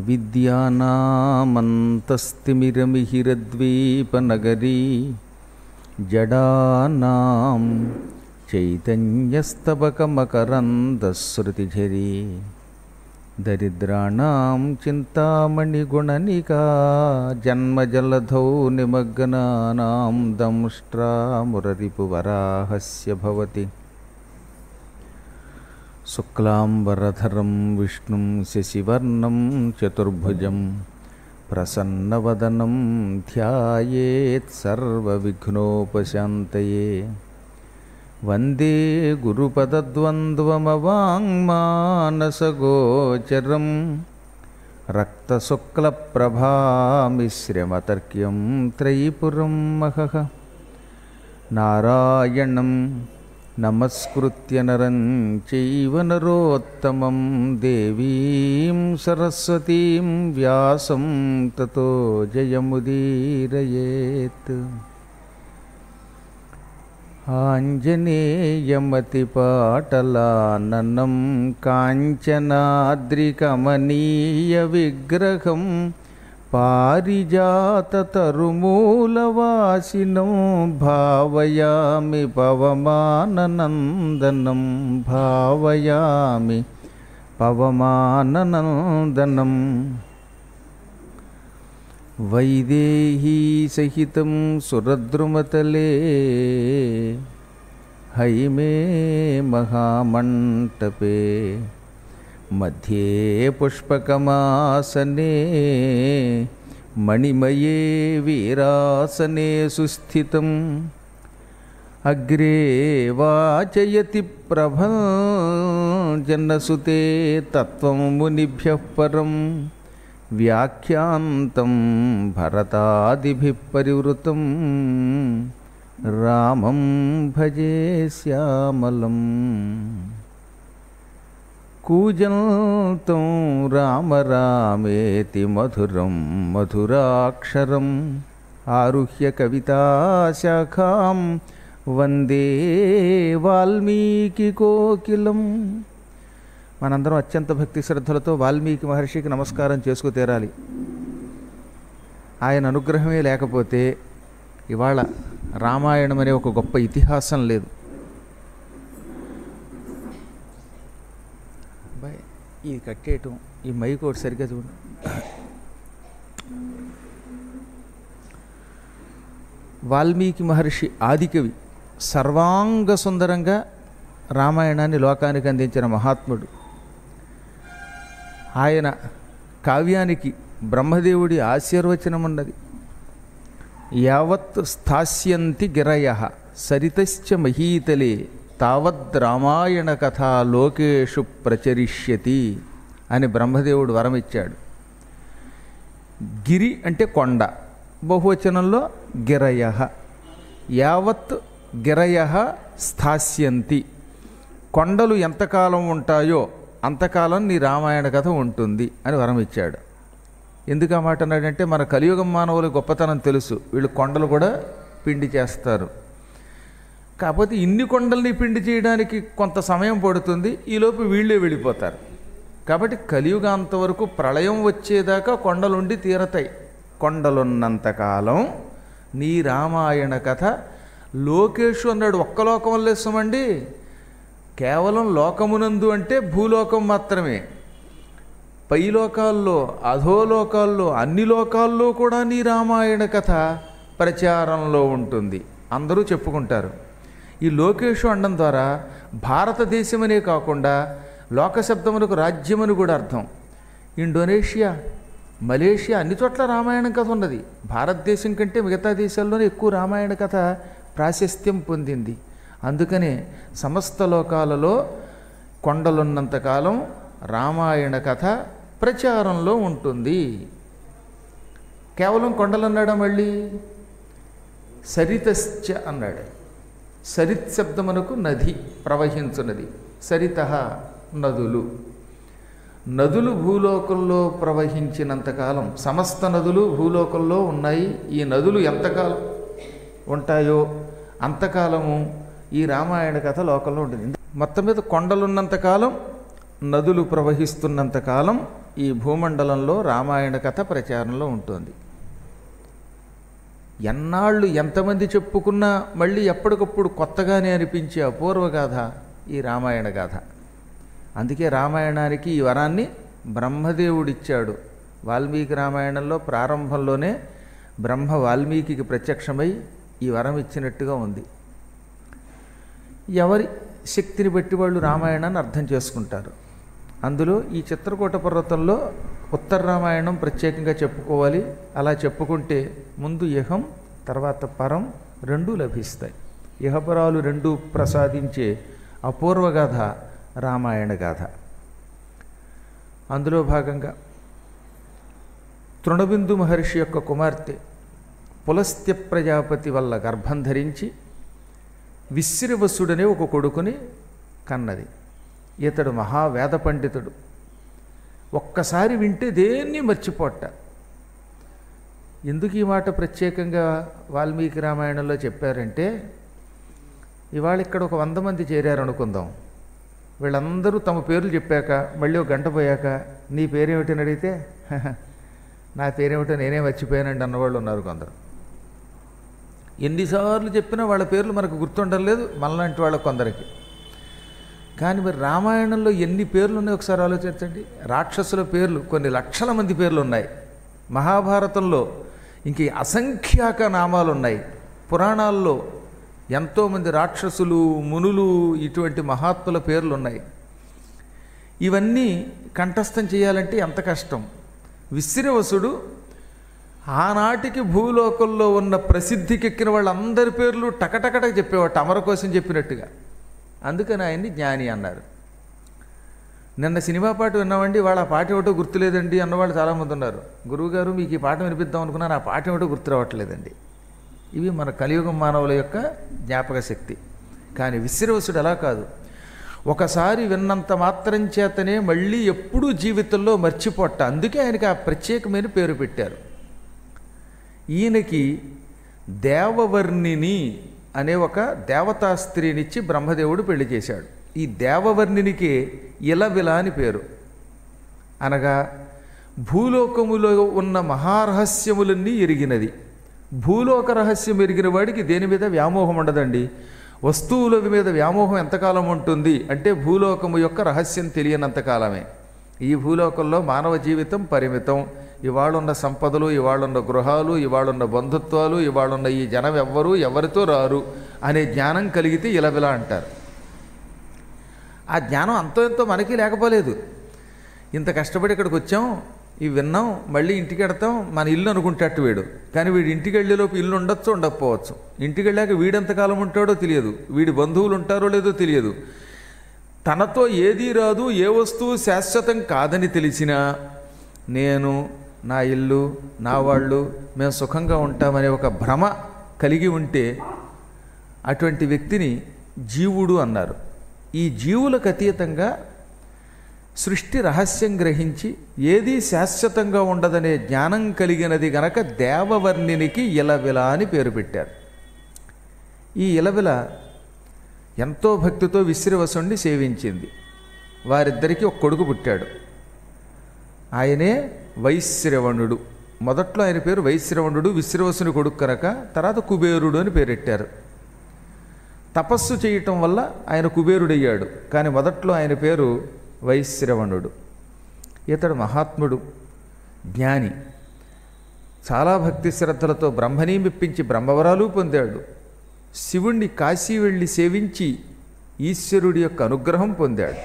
విద్యానామంతస్తిమిరమిహిరద్వీపనగరీ జడానాం చైతన్యస్తబకమకరందశ్రుతిఝరీ దరిద్రాణం చింతామణిగుణనికా జన్మజలధౌ నిమగ్నానాం దంష్ట్రామురరిపువరాహస్య భవతి శుక్లాంబరధరం విష్ణుం శశివర్ణం చతుర్భుజం ప్రసన్నవదనం ధ్యాయేత్ సర్వవిఘ్నోపశాంతయే వందే గురుపదద్వంద్వమవాङ्మానసగోచరం రక్తశుక్లప్రభామిశ్రమతర్క్యం త్రైపురం మహః నారాయణం నమస్కృత్య నరం చైవ నరోత్తమం దేవీం సరస్వతీం వ్యాసం తతో జయముదీరయేత్ ఆంజనేయమతిపాటలాననం కాంచనాద్రికమనీయవిగ్రహం పారిజాతతరుమూలవాసినం భావయామి పవమాననందనం భావయామి పవమాననందనం వైదేహీ సహితం సురద్రుమతలే హైమే మహామంటపే మధ్యే పుష్పకమాసనే మణిమయే వీరాసనే సుస్థితం అగ్రే వాచయతి ప్రభంజనసుతే తత్వం మునిభ్య పరం వ్యాఖ్యాంతం భరతాదిభిः పరివృతం రామం భజే శ్యామలం కూజంతం రామ రామేతి మధురం మధురాక్షరం ఆరుహ్య కవితాశాఖాం వందే వాల్మీకి కోకిలం మనందరం అత్యంత భక్తి శ్రద్ధలతో వాల్మీకి మహర్షికి నమస్కారం చేసుకు తీరాలి ఆయన అనుగ్రహమే లేకపోతే ఇవాళ రామాయణం అనే ఒక గొప్ప ఇతిహాసం లేదు బాయ్ ఇది కట్టేయటం ఈ మైక్ ఒకటి సరిగ్గా చూడు వాల్మీకి మహర్షి ఆదికవి సర్వాంగ సుందరంగా రామాయణాన్ని లోకానికి అందించిన మహాత్ముడు ఆయన కావ్యానికి బ్రహ్మదేవుడి ఆశీర్వచనం ఉన్నది యావత్ స్థాస్యంతి గిరయ సరితశ్చ మహీతలే తావద్ రామాయణ కథ లోకేషు ప్రచరిష్యతి అని బ్రహ్మదేవుడు వరమిచ్చాడు గిరి అంటే కొండ బహువచనంలో గిరయ యావత్ గిరయ స్థాస్యంతి కొండలు ఎంతకాలం ఉంటాయో అంతకాలం నీ రామాయణ కథ ఉంటుంది అని వరం ఇచ్చాడు ఎందుకు ఆ మాట అన్నాడంటే మన కలియుగం మానవుల గొప్పతనం తెలుసు వీళ్ళు కొండలు కూడా పిండి చేస్తారు కాకపోతే ఇన్ని కొండల్ని పిండి చేయడానికి కొంత సమయం పడుతుంది ఈలోపు వీళ్ళే వెళ్ళిపోతారు కాబట్టి కలియుగాంత వరకు ప్రళయం వచ్చేదాకా కొండలుండి తీరతాయి కొండలున్నంతకాలం నీ రామాయణ కథ లోకేషు అన్నాడు ఒక్క లోకం వల్లేస్తామండి కేవలం లోకమునందు అంటే భూలోకం మాత్రమే పై లోకాల్లో అధోలోకాల్లో అన్ని లోకాల్లో కూడా నీ రామాయణ కథ ప్రచారంలో ఉంటుంది అందరూ చెప్పుకుంటారు ఈ లోకేషు అండం ద్వారా భారతదేశమనే కాకుండా లోక శబ్దమునకు రాజ్యమని కూడా అర్థం ఇండోనేషియా మలేషియా అన్ని చోట్ల రామాయణ కథ ఉన్నది భారతదేశం కంటే మిగతా దేశాల్లోనే ఎక్కువ రామాయణ కథ ప్రాశస్త్యం పొందింది అందుకనే సమస్త లోకాలలో కొండలున్నంతకాలం రామాయణ కథ ప్రచారంలో ఉంటుంది కేవలం కొండలు అన్నాడా మళ్ళీ సరితశ్చ అన్నాడు సరిత్ శబ్దమునకు నది ప్రవహించున్నది సరిత నదులు నదులు భూలోకంలో ప్రవహించినంతకాలం సమస్త నదులు భూలోకంలో ఉన్నాయి ఈ నదులు ఎంతకాలం ఉంటాయో అంతకాలము ఈ రామాయణ కథ లోకంలో ఉంటుంది మొత్తం మీద కొండలున్నంతకాలం నదులు ప్రవహిస్తున్నంతకాలం ఈ భూమండలంలో రామాయణ కథ ప్రచారంలో ఉంటుంది ఎన్నాళ్ళు ఎంతమంది చెప్పుకున్నా మళ్ళీ ఎప్పటికప్పుడు కొత్తగానే అనిపించే అపూర్వ గాథ ఈ రామాయణ గాథ అందుకే రామాయణానికి ఈ వరాన్ని బ్రహ్మదేవుడిచ్చాడు వాల్మీకి రామాయణంలో ప్రారంభంలోనే బ్రహ్మ వాల్మీకి ప్రత్యక్షమై ఈ వరం ఇచ్చినట్టుగా ఉంది ఎవరి శక్తిని బట్టి వాళ్ళు రామాయణాన్ని అర్థం చేసుకుంటారు అందులో ఈ చిత్రకూట పర్వతంలో ఉత్తర రామాయణం ప్రత్యేకంగా చెప్పుకోవాలి అలా చెప్పుకుంటే ముందు ఇహం తర్వాత పరం రెండూ లభిస్తాయి ఇహపరాలు రెండూ ప్రసాదించే అపూర్వ గాథ రామాయణ గాథ అందులో భాగంగా తృణబిందు మహర్షి యొక్క కుమార్తె పులస్త్య ప్రజాపతి వల్ల గర్భం ధరించి విశ్రవసుడనే ఒక కొడుకుని కన్నది ఇతడు మహావేద పండితుడు ఒక్కసారి వింటే దేన్ని మర్చిపోట ఎందుకు ఈ మాట ప్రత్యేకంగా వాల్మీకి రామాయణంలో చెప్పారంటే ఇవాళ ఇక్కడ ఒక వంద మంది చేరారు అనుకుందాం వీళ్ళందరూ తమ పేర్లు చెప్పాక మళ్ళీ ఒక గంట పోయాక నీ పేరేమిటని అడిగితే "హహ, నా పేరేమిటో నేనే మర్చిపోయానండి అన్నవాళ్ళు ఉన్నారు కొందరు ఎన్నిసార్లు చెప్పినా వాళ్ళ పేర్లు మనకు గుర్తుండడం లేదు మనలాంటి వాళ్ళ కొందరికి కానీ మరి రామాయణంలో ఎన్ని పేర్లు ఉన్నాయో ఒకసారి ఆలోచించండి రాక్షసుల పేర్లు కొన్ని లక్షల మంది పేర్లు ఉన్నాయి మహాభారతంలో ఇంక అసంఖ్యాక నామాలు ఉన్నాయి పురాణాల్లో ఎంతోమంది రాక్షసులు మునులు ఇటువంటి మహాత్ముల పేర్లు ఉన్నాయి ఇవన్నీ కంఠస్థం చేయాలంటే ఎంత కష్టం విశ్రవసుడు ఆనాటికి భూలోకంలో ఉన్న ప్రసిద్ధికెక్కిన వాళ్ళందరి పేర్లు టకటకటక చెప్పేవాట అమర కోసం చెప్పినట్టుగా అందుకని ఆయన్ని జ్ఞాని అన్నారు నిన్న సినిమా పాట విన్నామండి వాళ్ళ ఆ పాట ఏమిటో గుర్తులేదండి అన్నవాళ్ళు చాలామంది ఉన్నారు గురువుగారు మీకు ఈ పాట వినిపిద్దాం అనుకున్నాను ఆ పాట ఏమిటో గుర్తు రావట్లేదండి ఇవి మన కలియుగం మానవుల యొక్క జ్ఞాపక శక్తి కానీ విశ్రవసుడు అలా కాదు ఒకసారి విన్నంత మాత్రం చేతనే మళ్ళీ ఎప్పుడూ జీవితంలో మర్చిపోట్ట అందుకే ఆయనకి ఆ ప్రత్యేకమైన పేరు పెట్టారు ఈయనకి దేవవర్ణిని అనే ఒక దేవతా స్త్రీనిచ్చి బ్రహ్మదేవుడు పెళ్లి చేశాడు ఈ దేవవర్ణినికి ఇలవిల అని పేరు అనగా భూలోకములో ఉన్న మహారహస్యములన్నీ ఎరిగినది భూలోక రహస్యం ఎరిగిన వాడికి దేని మీద వ్యామోహం ఉండదండి వస్తువుల మీద వ్యామోహం ఎంతకాలం ఉంటుంది అంటే భూలోకము యొక్క రహస్యం తెలియనంతకాలమే ఈ భూలోకంలో మానవ జీవితం పరిమితం ఇవాళున్న సంపదలు ఇవాళున్న గృహాలు ఇవాళున్న బంధుత్వాలు ఇవాళున్న ఈ జనం ఎవ్వరూ ఎవరితో రారు అనే జ్ఞానం కలిగితే ఇలవిలా అంటారు ఆ జ్ఞానం అంతో ఎంతో మనకి లేకపోలేదు ఇంత కష్టపడి ఇక్కడికి వచ్చాం ఇవి విన్నాం మళ్ళీ ఇంటికి వెడతాం మన ఇల్లు అనుకుంటట్టు వీడు కానీ వీడు ఇంటికి వెళ్ళేలోపు ఇల్లు ఉండొచ్చు ఉండకపోవచ్చు ఇంటికి వెళ్ళాక వీడెంతకాలం ఉంటాడో తెలియదు వీడి బంధువులు ఉంటారో లేదో తెలియదు తనతో ఏదీ రాదు ఏ వస్తువు శాశ్వతం కాదని తెలిసినా నేను నా ఇల్లు నా వాళ్ళు మేము సుఖంగా ఉంటామనే ఒక భ్రమ కలిగి ఉంటే అటువంటి వ్యక్తిని జీవుడు అన్నారు ఈ జీవులకు అతీతంగా సృష్టి రహస్యం గ్రహించి ఏదీ శాశ్వతంగా ఉండదనే జ్ఞానం కలిగినది గనక దేవవర్ణినికి ఇలవిల అని పేరు పెట్టారు ఈ ఇలవిల ఎంతో భక్తితో విశ్రవసుణ్ణి సేవించింది వారిద్దరికీ ఒక కొడుకు పుట్టాడు ఆయనే వైశ్రవణుడు మొదట్లో ఆయన పేరు వైశ్రవణుడు విశ్రవసుని కొడుకు కనుక తర్వాత కుబేరుడు అని పేరెట్టారు తపస్సు చేయటం వల్ల ఆయన కుబేరుడయ్యాడు కానీ మొదట్లో ఆయన పేరు వైశ్రవణుడు ఇతడు మహాత్ముడు జ్ఞాని చాలా భక్తి శ్రద్ధలతో బ్రహ్మని మెప్పించి బ్రహ్మవరాలు పొందాడు శివుణ్ణి కాశీ వెళ్ళి సేవించి ఈశ్వరుడి యొక్క అనుగ్రహం పొందాడు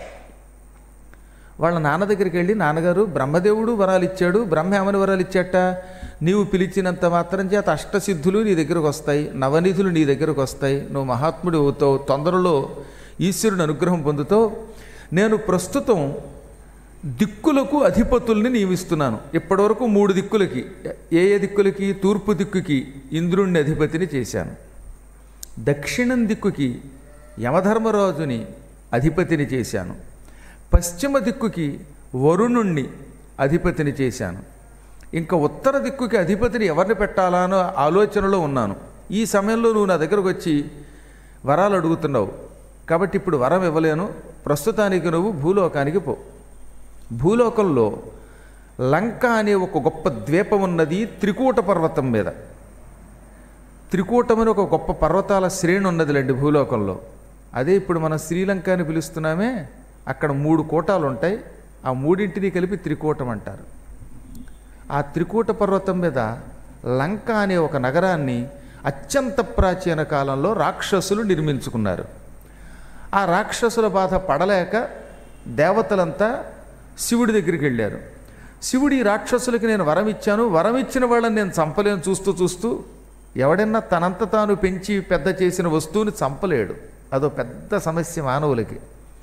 వాళ్ళ నాన్న దగ్గరికి వెళ్ళి నాన్నగారు బ్రహ్మదేవుడు వరాలు ఇచ్చాడు బ్రహ్మ ఏమని వరాలు ఇచ్చాట నీవు పిలిచినంత మాత్రం చేత అష్టసిద్ధులు నీ దగ్గరకు వస్తాయి నవనిధులు నీ దగ్గరకు వస్తాయి నువ్వు మహాత్ముడు అవుతావు తొందరలో ఈశ్వరుని అనుగ్రహం పొందుతావు నేను ప్రస్తుతం దిక్కులకు అధిపతుల్ని నియమిస్తున్నాను ఇప్పటివరకు మూడు దిక్కులకి ఏ ఏ దిక్కులకి తూర్పు దిక్కుకి ఇంద్రుణ్ణి అధిపతిని చేశాను దక్షిణం దిక్కుకి యమధర్మరాజుని అధిపతిని చేశాను పశ్చిమ దిక్కుకి వరుణుణ్ణి అధిపతిని చేశాను ఇంకా ఉత్తర దిక్కుకి అధిపతిని ఎవరిని పెట్టాలా అన్న ఆలోచనలో ఉన్నాను ఈ సమయంలో నువ్వు నా దగ్గరకు వచ్చి వరాలు అడుగుతున్నావు కాబట్టి ఇప్పుడు వరం ఇవ్వలేను ప్రస్తుతానికి నువ్వు భూలోకానికి పో భూలోకంలో లంక అనే ఒక గొప్ప ద్వీపం ఉన్నది త్రికూట పర్వతం మీద త్రికూటం అని ఒక గొప్ప పర్వతాల శ్రేణి ఉన్నదిలేండి భూలోకంలో అదే ఇప్పుడు మనం శ్రీలంక అని పిలుస్తున్నామే అక్కడ మూడు కూటాలు ఉంటాయి ఆ మూడింటిని కలిపి త్రికూటం అంటారు ఆ త్రికూట పర్వతం మీద లంక అనే ఒక నగరాన్ని అత్యంత ప్రాచీన కాలంలో రాక్షసులు నిర్మించుకున్నారు ఆ రాక్షసుల బాధ పడలేక దేవతలంతా శివుడి దగ్గరికి వెళ్ళారు శివుడు ఈ రాక్షసులకి నేను వరం ఇచ్చాను వరం ఇచ్చిన వాళ్ళని నేను చంపలేను చూస్తూ చూస్తూ ఎవడన్నా తనంత తాను పెంచి పెద్ద చేసిన వస్తువుని చంపలేడు అదో పెద్ద సమస్య మానవులకి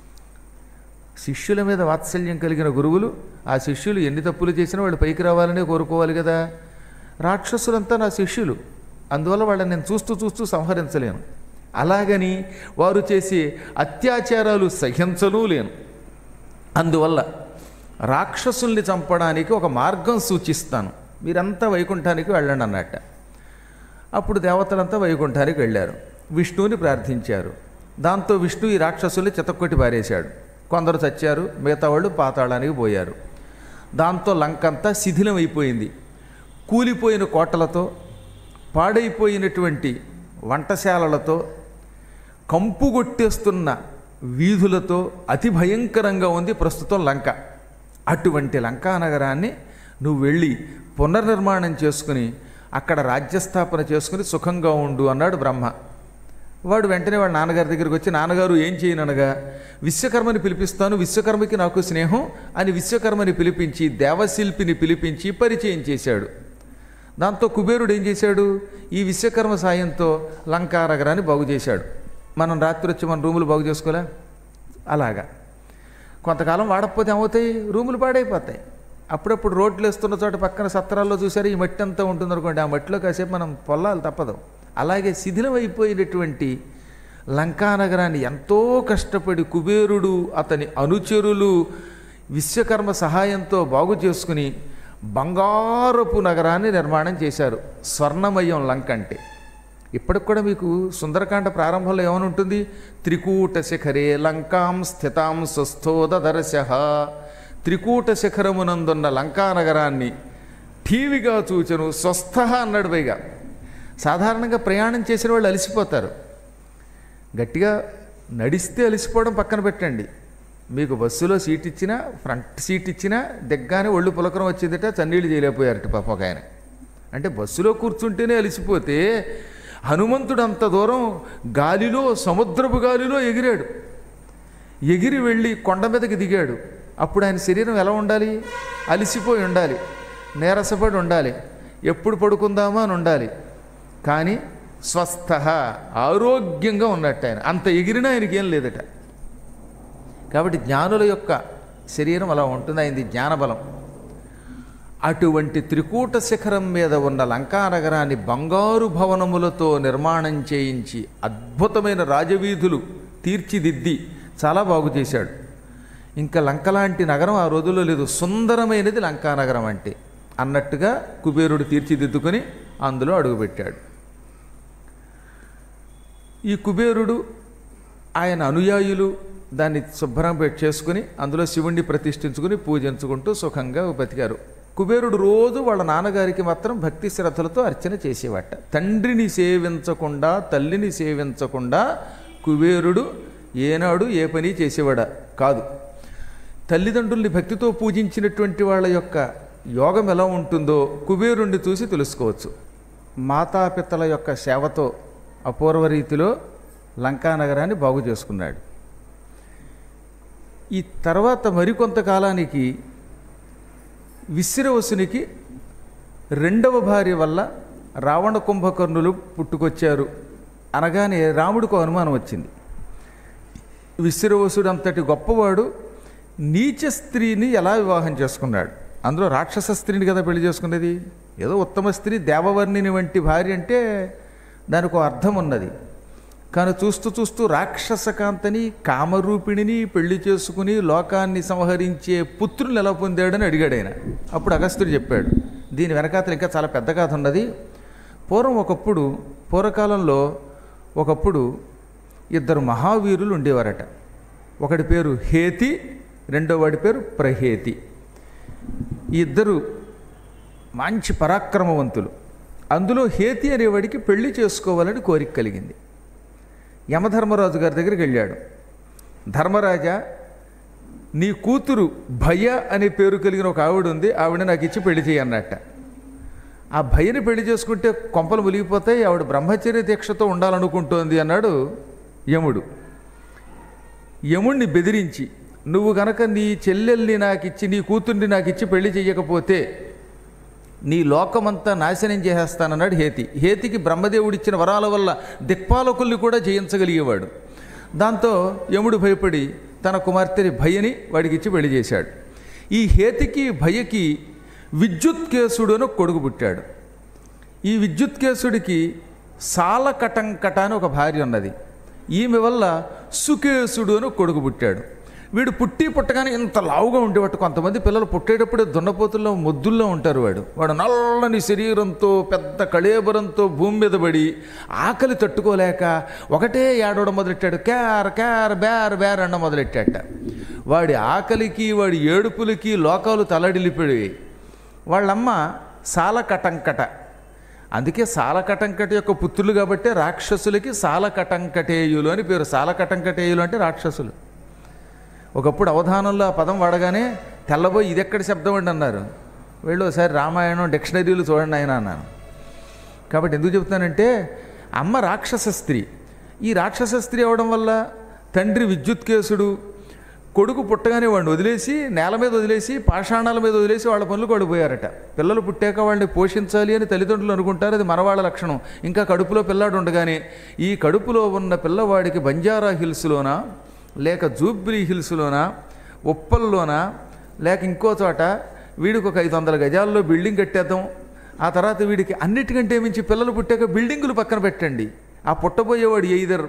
శిష్యుల మీద వాత్సల్యం కలిగిన గురువులు ఆ శిష్యులు ఎన్ని తప్పులు చేసినా వాళ్ళు పైకి రావాలనే కోరుకోవాలి కదా రాక్షసులంతా నా శిష్యులు అందువల్ల వాళ్ళని నేను చూస్తూ చూస్తూ సంహరించలేను అలాగని వారు చేసే అత్యాచారాలు సహించనూ లేను అందువల్ల రాక్షసుల్ని చంపడానికి ఒక మార్గం సూచిస్తాను మీరంతా వైకుంఠానికి వెళ్ళండి అన్నట్ట అప్పుడు దేవతలంతా వైకుంఠానికి వెళ్ళారు విష్ణువుని ప్రార్థించారు దాంతో విష్ణు ఈ రాక్షసుల్ని చితక్కొట్టి పారేశాడు కొందరు చచ్చారు మిగతా వాళ్ళు పాతాళానికి పోయారు దాంతో లంకంతా శిథిలం అయిపోయింది కూలిపోయిన కోటలతో పాడైపోయినటువంటి వంటశాలలతో కంపు కొట్టేస్తున్న వీధులతో అతి భయంకరంగా ఉంది ప్రస్తుతం లంక అటువంటి లంకా నగరాన్ని నువ్వు వెళ్ళి పునర్నిర్మాణం చేసుకుని అక్కడ రాజ్యస్థాపన చేసుకుని సుఖంగా ఉండు అన్నాడు బ్రహ్మ వాడు వెంటనే వాడు నాన్నగారి దగ్గరికి వచ్చి నాన్నగారు ఏం చేయననగా విశ్వకర్మని పిలిపిస్తాను విశ్వకర్మకి నాకు స్నేహం అని విశ్వకర్మని పిలిపించి దేవశిల్పిని పిలిపించి పరిచయం చేశాడు దాంతో కుబేరుడు ఏం చేశాడు ఈ విశ్వకర్మ సాయంతో లంకా నగరాన్ని బాగు చేశాడు మనం రాత్రి వచ్చి మన రూములు బాగు చేసుకోలే అలాగా కొంతకాలం వాడకపోతే ఏమవుతాయి రూములు పాడైపోతాయి అప్పుడప్పుడు రోడ్లు వేస్తున్న చోట పక్కన సత్రాల్లో చూసారు ఈ మట్టి అంతా ఉంటుంది అనుకోండి ఆ మట్టిలో కాసేపు మనం పొల్లాలి తప్పదు అలాగే శిథిలం అయిపోయినటువంటి లంకా నగరాన్ని ఎంతో కష్టపడి కుబేరుడు అతని అనుచరులు విశ్వకర్మ సహాయంతో బాగు చేసుకుని బంగారపు నగరాన్ని నిర్మాణం చేశారు స్వర్ణమయం లంక అంటే ఇప్పటికి కూడా మీకు సుందరకాండ ప్రారంభంలో ఏమని ఉంటుంది త్రికూట శిఖరే లంకాం స్థితాం స్వస్థోదర్శ త్రికూట శిఖరమునందున్న లంకా నగరాన్ని ఠీవిగా చూచను స్వస్థ అన్నాడు పైగా సాధారణంగా ప్రయాణం చేసిన వాళ్ళు అలసిపోతారు గట్టిగా నడిస్తే అలసిపోవడం పక్కన పెట్టండి మీకు బస్సులో సీట్ ఇచ్చినా ఫ్రంట్ సీట్ ఇచ్చినా దిగ్గానే ఒళ్ళు పులకరం వచ్చిందట చన్నీళ్ళు చేయలేకపోయారట పాప ఒక ఆయన అంటే బస్సులో కూర్చుంటేనే అలసిపోతే హనుమంతుడు అంత దూరం గాలిలో సముద్రపు గాలిలో ఎగిరాడు ఎగిరి వెళ్ళి కొండ మీదకి దిగాడు అప్పుడు ఆయన శరీరం ఎలా ఉండాలి అలిసిపోయి ఉండాలి నీరసపడి ఉండాలి ఎప్పుడు పడుకుందామా అని ఉండాలి కానీ స్వస్థ ఆరోగ్యంగా ఉన్నట్టు ఆయన అంత ఎగిరినా ఆయనకి ఏం లేదట కాబట్టి జ్ఞానుల యొక్క శరీరం అలా ఉంటుంది అయింది జ్ఞానబలం అటువంటి త్రికూట శిఖరం మీద ఉన్న లంకా నగరాన్ని బంగారు భవనములతో నిర్మాణం చేయించి అద్భుతమైన రాజవీధులు తీర్చిదిద్ది చాలా బాగు చేశాడు ఇంకా లంక లాంటి నగరం ఆ రోజుల్లో లేదు సుందరమైనది లంకా నగరం అంటే అన్నట్టుగా కుబేరుడు తీర్చిదిద్దుకొని అందులో అడుగుపెట్టాడు ఈ కుబేరుడు ఆయన అనుయాయులు దాన్ని శుభ్రం పెట్టి చేసుకుని అందులో శివుణ్ణి ప్రతిష్ఠించుకుని పూజించుకుంటూ సుఖంగా బతికారు కుబేరుడు రోజు వాళ్ళ నాన్నగారికి మాత్రం భక్తి శ్రద్ధలతో అర్చన చేసేవాట తండ్రిని సేవించకుండా తల్లిని సేవించకుండా కుబేరుడు ఏనాడు ఏ పని చేసేవాడా కాదు తల్లిదండ్రుల్ని భక్తితో పూజించినటువంటి వాళ్ళ యొక్క యోగం ఎలా ఉంటుందో కుబేరుణ్ణి చూసి తెలుసుకోవచ్చు మాతాపితల యొక్క సేవతో అపూర్వ రీతిలో లంకా నగరాన్ని బాగు చేసుకున్నాడు ఈ తర్వాత మరికొంతకాలానికి విశ్రవసునికి రెండవ భార్య వల్ల రావణ కుంభకర్ణులు పుట్టుకొచ్చారు అనగానే రాముడికి అనుమానం వచ్చింది విశ్రవసుడు అంతటి గొప్పవాడు నీచ స్త్రీని ఎలా వివాహం చేసుకున్నాడు అందులో రాక్షస స్త్రీని కదా పెళ్లి చేసుకునేది ఏదో ఉత్తమ స్త్రీ దేవవర్ణిని వంటి భార్య అంటే దానికి ఒక అర్థం ఉన్నది కానీ చూస్తూ చూస్తూ రాక్షసకాంతని కామరూపిణిని పెళ్లి చేసుకుని లోకాన్ని సంహరించే పుత్రులు ఎలా పొందాడని అడిగాడు ఆయన అప్పుడు అగస్త్యుడు చెప్పాడు దీని వెనకాతలు ఇంకా చాలా పెద్ద కథ ఉన్నది పూర్వం ఒకప్పుడు పూర్వకాలంలో ఒకప్పుడు ఇద్దరు మహావీరులు ఉండేవారట ఒకడి పేరు హేతి రెండో వాడి పేరు ప్రహేతి ఈ ఇద్దరు మంచి పరాక్రమవంతులు అందులో హేతి అనేవాడికి పెళ్లి చేసుకోవాలని కోరిక కలిగింది యమధర్మరాజు గారి దగ్గరికి వెళ్ళాడు ధర్మరాజా నీ కూతురు భయ అనే పేరు కలిగిన ఒక ఆవిడ ఉంది ఆవిడ నాకు ఇచ్చి పెళ్లి చేయన్నట్ట ఆ భయని పెళ్లి చేసుకుంటే కొంపలు ములిగిపోతాయి ఆవిడ బ్రహ్మచర్య దీక్షతో ఉండాలనుకుంటోంది అన్నాడు యముడు యముణ్ణి బెదిరించి నువ్వు గనక నీ చెల్లెల్ని నాకు ఇచ్చి నీ కూతుర్ని నాకు ఇచ్చి పెళ్లి చేయకపోతే నీ లోకమంతా నాశనం చేసేస్తానన్నాడు హేతి హేతికి బ్రహ్మదేవుడిచ్చిన వరాల వల్ల దిక్పాలకుల్ని కూడా జయించగలిగేవాడు దాంతో యముడు భయపడి తన కుమార్తెని భయని వాడికి ఇచ్చి పెళ్లి చేశాడు ఈ హేతికి భయకి విద్యుత్కేశుడు అని ఒక కొడుకు పుట్టాడు ఈ విద్యుత్కేశుడికి సాలకటంకట అని ఒక భార్య ఉన్నది ఈమె వల్ల సుకేశుడు అని ఒక కొడుకు పుట్టాడు వీడు పుట్టి పుట్టగానే ఇంత లావుగా ఉండేవాడు కొంతమంది పిల్లలు పుట్టేటప్పుడే దున్నపోతుల్లో మొద్దుల్లో ఉంటారు వాడు వాడు నల్లని శరీరంతో పెద్ద కళేబరంతో భూమి మీద పడి ఆకలి తట్టుకోలేక ఒకటే ఏడవడం మొదలెట్టాడు క్యార్ క్యార్ బేర్ బేర్ అన్న మొదలెట్టాట వాడి ఆకలికి వాడి ఏడుపులకి లోకాలు తలడిల్లిపోయి వాళ్ళమ్మ సాలకటంకట అందుకే సాలకటంకట యొక్క పుత్రులు కాబట్టి రాక్షసులకి సాలకటంకటేయులు అని పేరు సాలకటంకటేయులు అంటే రాక్షసులు ఒకప్పుడు అవధానంలో ఆ పదం వాడగానే తెల్లబోయి ఇది ఎక్కడ శబ్దం అండి అన్నారు వీళ్ళు ఒకసారి రామాయణం డిక్షనరీలు చూడండి ఆయన అన్నాను కాబట్టి ఎందుకు చెప్తానంటే అమ్మ రాక్షస స్త్రీ ఈ రాక్షస స్త్రీ అవడం వల్ల తండ్రి విద్యుత్కేశుడు కొడుకు పుట్టగానే వాడిని వదిలేసి నేల మీద వదిలేసి పాషాణాల మీద వదిలేసి వాళ్ళ పనులు పడిపోయారట పిల్లలు పుట్టాక వాళ్ళని పోషించాలి అని తల్లిదండ్రులు అనుకుంటారు అది మనవాళ్ళ లక్షణం ఇంకా కడుపులో పిల్లాడు ఉండగానే ఈ కడుపులో ఉన్న పిల్లవాడికి బంజారా హిల్స్లోనా లేక జూబ్లీ హిల్స్లోనా ఉప్పల్లోనా లేక ఇంకో చోట వీడికి ఒక ఐదు వందల గజాల్లో బిల్డింగ్ కట్టేద్దాం ఆ తర్వాత వీడికి అన్నిటికంటే మించి పిల్లలు పుట్టాక బిల్డింగులు పక్కన పెట్టండి ఆ పుట్టబోయేవాడు ఎయిదర్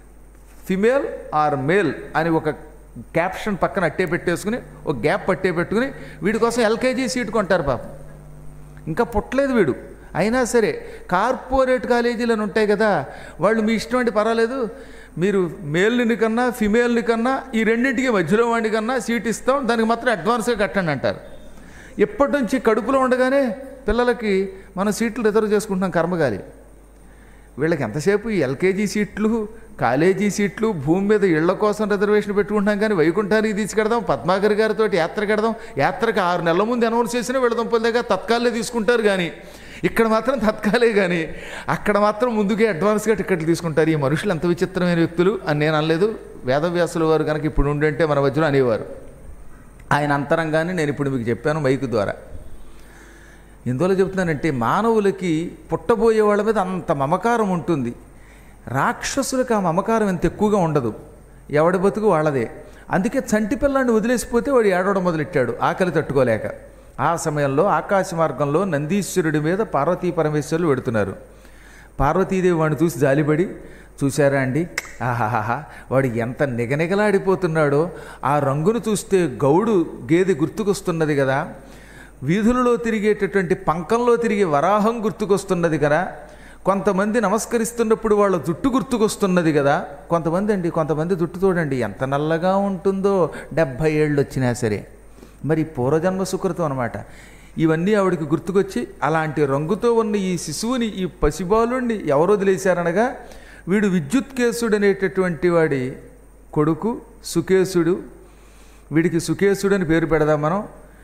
ఫిమేల్ ఆర్ మేల్ అని ఒక క్యాప్షన్ పక్కన అట్టే పెట్టేసుకుని ఒక గ్యాప్ పట్టే పెట్టుకుని వీడి కోసం ఎల్కేజీ సీట్ కొంటారు పాపం ఇంకా పుట్టలేదు వీడు అయినా సరే కార్పొరేట్ కాలేజీలు అని ఉంటాయి కదా వాళ్ళు మీ ఇష్టం అంటే పర్వాలేదు మీరు మేల్ని కన్నా ఫిమేల్ని కన్నా ఈ రెండింటికి మధ్యలో వాడిని కన్నా సీట్ ఇస్తాం దానికి మాత్రం అడ్వాన్స్గా కట్టండి అంటారు ఎప్పటి నుంచి కడుపులో ఉండగానే పిల్లలకి మనం సీట్లు రిజర్వ్ చేసుకుంటున్నాం కర్మగాలి వీళ్ళకి ఎంతసేపు ఈ ఎల్కేజీ సీట్లు కాలేజీ సీట్లు భూమి మీద ఇళ్ల కోసం రిజర్వేషన్ పెట్టుకుంటాం కానీ వైకుంఠానికి తీసుకెడదాం పద్మాకర్ గారితో యాత్ర కడదాం యాత్రకు ఆరు నెలల ముందు అనౌన్స్ చేసినా వీళ్ళ దుంపల దగ్గర తత్కాలే తీసుకుంటారు కానీ ఇక్కడ మాత్రం తత్కాలే కానీ అక్కడ మాత్రం ముందుకే అడ్వాన్స్గా టికెట్లు తీసుకుంటారు ఈ మనుషులు ఎంత విచిత్రమైన వ్యక్తులు అని నేను అనలేదు వేదవ్యాసుల వారు కనుక ఇప్పుడు ఉండంటే మన మధ్యలో అనేవారు ఆయన అంతరంగాన్ని నేను ఇప్పుడు మీకు చెప్పాను మైకు ద్వారా ఎందువల్ల చెప్తున్నానంటే మానవులకి పుట్టబోయే వాళ్ళ మీద అంత మమకారం ఉంటుంది రాక్షసులకు ఆ మమకారం ఎంత ఎక్కువగా ఉండదు ఎవడి బతుకు వాళ్ళదే అందుకే చంటి పిల్లాన్ని వదిలేసిపోతే వాడు ఏడవడం మొదలెట్టాడు ఆకలి తట్టుకోలేక ఆ సమయంలో ఆకాశ మార్గంలో నందీశ్వరుడి మీద పార్వతీ పరమేశ్వరులు పెడుతున్నారు పార్వతీదేవి వాడిని చూసి జాలిపడి చూశారా అండి ఆహాహా వాడు ఎంత నిగనిగలాడిపోతున్నాడో ఆ రంగును చూస్తే గౌడు గేదె గుర్తుకొస్తున్నది కదా వీధులలో తిరిగేటటువంటి పంకంలో తిరిగే వరాహం గుర్తుకొస్తున్నది కదా కొంతమంది నమస్కరిస్తున్నప్పుడు వాళ్ళ జుట్టు గుర్తుకొస్తున్నది కదా కొంతమంది అండి కొంతమంది జుట్టు చూడండి ఎంత నల్లగా ఉంటుందో డెబ్భై ఏళ్ళు వచ్చినా సరే మరి పూర్వజన్మ సుకృతం అనమాట ఇవన్నీ ఆవిడకి గుర్తుకొచ్చి అలాంటి రంగుతో ఉన్న ఈ శిశువుని ఈ పసిబాలుణ్ణి ఎవరు వదిలేశారనగా వీడు విద్యుత్కేశుడు అనేటటువంటి వాడి కొడుకు సుకేశుడు వీడికి సుకేశుడు అని పేరు పెడదాం మనం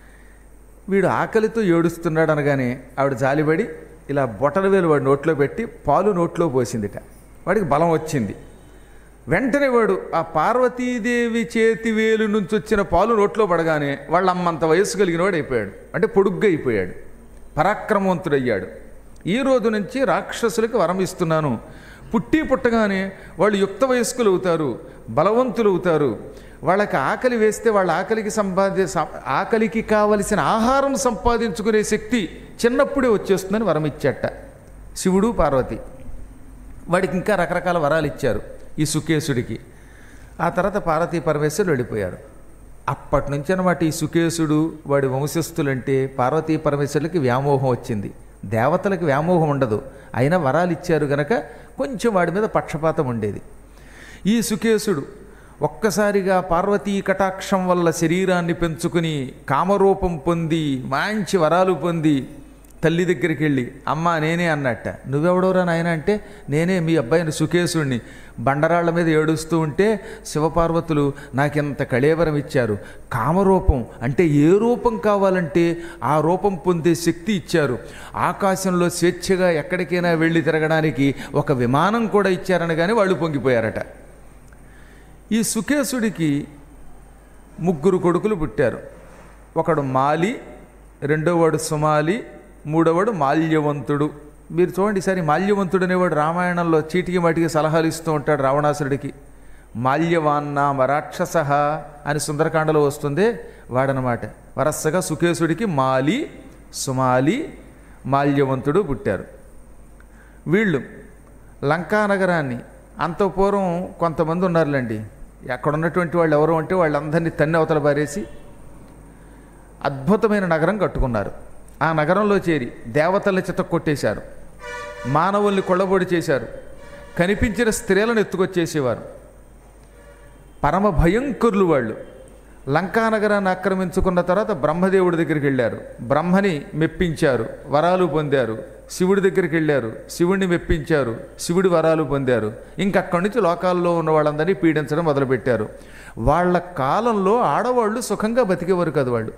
వీడు ఆకలితో ఏడుస్తున్నాడు అనగానే ఆవిడ జాలిపడి ఇలా బొటన వేలు వాడి నోట్లో పెట్టి పాలు నోట్లో పోసిందిట వాడికి బలం వచ్చింది వెంటనే వాడు ఆ పార్వతీదేవి చేతి వేలు నుంచి వచ్చిన పాలు నోట్లో పడగానే వాళ్ళ అమ్మంత వయస్సు కలిగిన వాడు అయిపోయాడు అంటే పొడుగ్గా అయిపోయాడు పరాక్రమవంతుడయ్యాడు ఈ రోజు నుంచి రాక్షసులకు వరం ఇస్తున్నాను పుట్టి పుట్టగానే వాళ్ళు యుక్త వయస్కులు అవుతారు బలవంతులు అవుతారు వాళ్ళకి ఆకలి వేస్తే వాళ్ళ ఆకలికి సంపాది సం- ఆకలికి కావలసిన ఆహారం సంపాదించుకునే శక్తి చిన్నప్పుడే వచ్చేస్తుందని వరం ఇచ్చాట శివుడు పార్వతి వాడికి ఇంకా రకరకాల వరాలు ఇచ్చారు ఈ సుకేశుడికి ఆ తర్వాత పార్వతీ పరమేశ్వరులు వెళ్ళిపోయారు అప్పటి నుంచి అనమాట ఈ సుకేశుడు వాడి వంశస్థులంటే పార్వతీ పరమేశ్వరులకి వ్యామోహం వచ్చింది దేవతలకు వ్యామోహం ఉండదు అయినా వరాలు ఇచ్చారు గనక కొంచెం వాడి మీద పక్షపాతం ఉండేది ఈ సుకేశుడు ఒక్కసారిగా పార్వతీ కటాక్షం వల్ల శరీరాన్ని పెంచుకుని కామరూపం పొంది మంచి వరాలు పొంది తల్లి దగ్గరికి వెళ్ళి అమ్మ నేనే అన్నట్ట నువ్వెవడోరా నాయన అంటే నేనే మీ అబ్బాయిని సుకేశుణ్ణి బండరాళ్ల మీద ఏడుస్తూ ఉంటే శివపార్వతులు నాకింత కళేవరం ఇచ్చారు కామరూపం అంటే ఏ రూపం కావాలంటే ఆ రూపం పొందే శక్తి ఇచ్చారు ఆకాశంలో స్వేచ్ఛగా ఎక్కడికైనా వెళ్ళి తిరగడానికి ఒక విమానం కూడా ఇచ్చారనగానే వాళ్ళు పొంగిపోయారట ఈ సుకేశుడికి ముగ్గురు కొడుకులు పుట్టారు ఒకడు మాలి రెండోవాడు సుమాలి మూడోవాడు మాల్యవంతుడు మీరు చూడండి ఈసారి మాల్యవంతుడు అనేవాడు రామాయణంలో చీటికి మాటికి సలహాలు ఇస్తూ ఉంటాడు రావణాసురుడికి మాల్యవాన్నామ రాక్షస అని సుందరకాండలో వస్తుంది వాడనమాట వరసగా సుకేశుడికి మాలి సుమాలి మాల్యవంతుడు పుట్టారు వీళ్ళు లంకా నగరాన్ని అంత పూర్వం కొంతమంది ఉన్నారులేండి అక్కడ ఉన్నటువంటి వాళ్ళు ఎవరు అంటే వాళ్ళందరినీ తన్ని అవతల పారేసి అద్భుతమైన నగరం కట్టుకున్నారు ఆ నగరంలో చేరి దేవతల్ని చిత్త కొట్టేశారు మానవుల్ని కొళ్ళబొడి చేశారు కనిపించిన స్త్రీలను ఎత్తుకొచ్చేసేవారు పరమ భయంకరులు వాళ్ళు లంకా నగరాన్ని ఆక్రమించుకున్న తర్వాత బ్రహ్మదేవుడి దగ్గరికి వెళ్ళారు బ్రహ్మని మెప్పించారు వరాలు పొందారు శివుడి దగ్గరికి వెళ్ళారు శివుడిని మెప్పించారు శివుడి వరాలు పొందారు ఇంకక్కడి నుంచి లోకాల్లో ఉన్న వాళ్ళందరినీ పీడించడం మొదలుపెట్టారు వాళ్ళ కాలంలో ఆడవాళ్ళు సుఖంగా బతికేవారు కాదు వాళ్ళు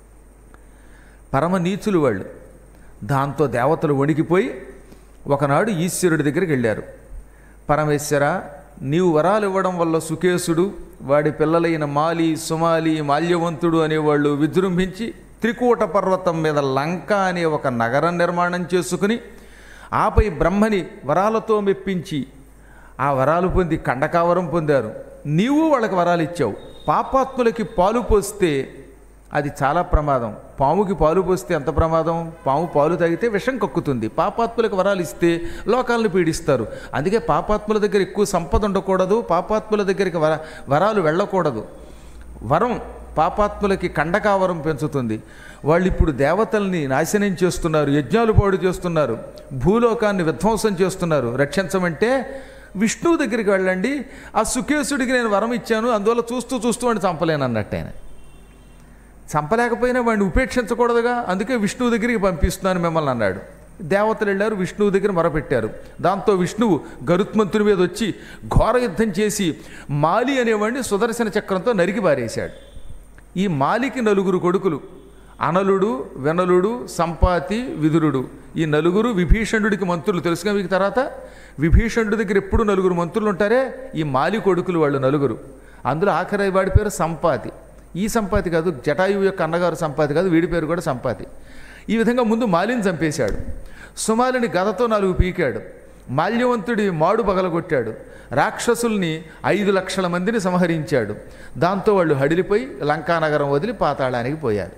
పరమ నీచులు వాళ్ళు దాంతో దేవతలు వణికిపోయి ఒకనాడు ఈశ్వరుడి దగ్గరికి వెళ్ళారు పరమేశ్వర నీవు వరాలు ఇవ్వడం వల్ల సుకేశుడు వాడి పిల్లలైన మాలి సుమాలి మాల్యవంతుడు అనేవాళ్ళు విజృంభించి త్రికూట పర్వతం మీద లంక అనే ఒక నగరం నిర్మాణం చేసుకుని ఆపై బ్రహ్మని వరాలతో మెప్పించి ఆ వరాలు పొంది కండకావరం పొందారు నీవు వాళ్ళకి వరాలు ఇచ్చావు పాపాత్ములకి పాలు పోస్తే అది చాలా ప్రమాదం పాముకి పాలు పోస్తే ఎంత ప్రమాదం పాము పాలు తాగితే విషం కక్కుతుంది పాపాత్ములకు వరాలు ఇస్తే లోకాలను పీడిస్తారు అందుకే పాపాత్ముల దగ్గర ఎక్కువ సంపద ఉండకూడదు పాపాత్ముల దగ్గరికి వర వరాలు వెళ్ళకూడదు వరం పాపాత్ములకి కండకావరం పెంచుతుంది వాళ్ళు ఇప్పుడు దేవతల్ని నాశనం చేస్తున్నారు యజ్ఞాలు పాడు చేస్తున్నారు భూలోకాన్ని విధ్వంసం చేస్తున్నారు రక్షించమంటే విష్ణువు దగ్గరికి వెళ్ళండి ఆ సుకేశుడికి నేను వరం ఇచ్చాను అందువల్ల చూస్తూ చూస్తూ వాడిని చంపలేను అన్నట్టు ఆయన చంపలేకపోయినా వాడిని ఉపేక్షించకూడదుగా అందుకే విష్ణువు దగ్గరికి పంపిస్తున్నాను మిమ్మల్ని అన్నాడు దేవతలు వెళ్ళారు విష్ణువు దగ్గర మొరపెట్టారు దాంతో విష్ణువు గరుత్మంతుని మీద వచ్చి ఘోర యుద్ధం చేసి మాలి అనేవాడిని సుదర్శన చక్రంతో నరికి పారేశాడు ఈ మాలికి నలుగురు కొడుకులు అనలుడు వెనలుడు సంపాతి విదురుడు ఈ నలుగురు విభీషణుడికి మంత్రులు తెలుసుగా మీకు తర్వాత విభీషణుడి దగ్గర ఎప్పుడు నలుగురు మంత్రులు ఉంటారే ఈ మాలి కొడుకులు వాళ్ళు నలుగురు అందులో ఆఖరి వాడి పేరు సంపాతి ఈ సంపాతి కాదు జటాయువు యొక్క అన్నగారు సంపాతి కాదు వీడి పేరు కూడా సంపాతి ఈ విధంగా ముందు మాలిని చంపేశాడు సుమాలిని గదతో నాలుగు పీకాడు మాల్యవంతుడి మాడు పగలగొట్టాడు రాక్షసుల్ని ఐదు లక్షల మందిని సంహరించాడు దాంతో వాళ్ళు హడిలిపోయి లంకానగరం వదిలి పాతాళానికి పోయారు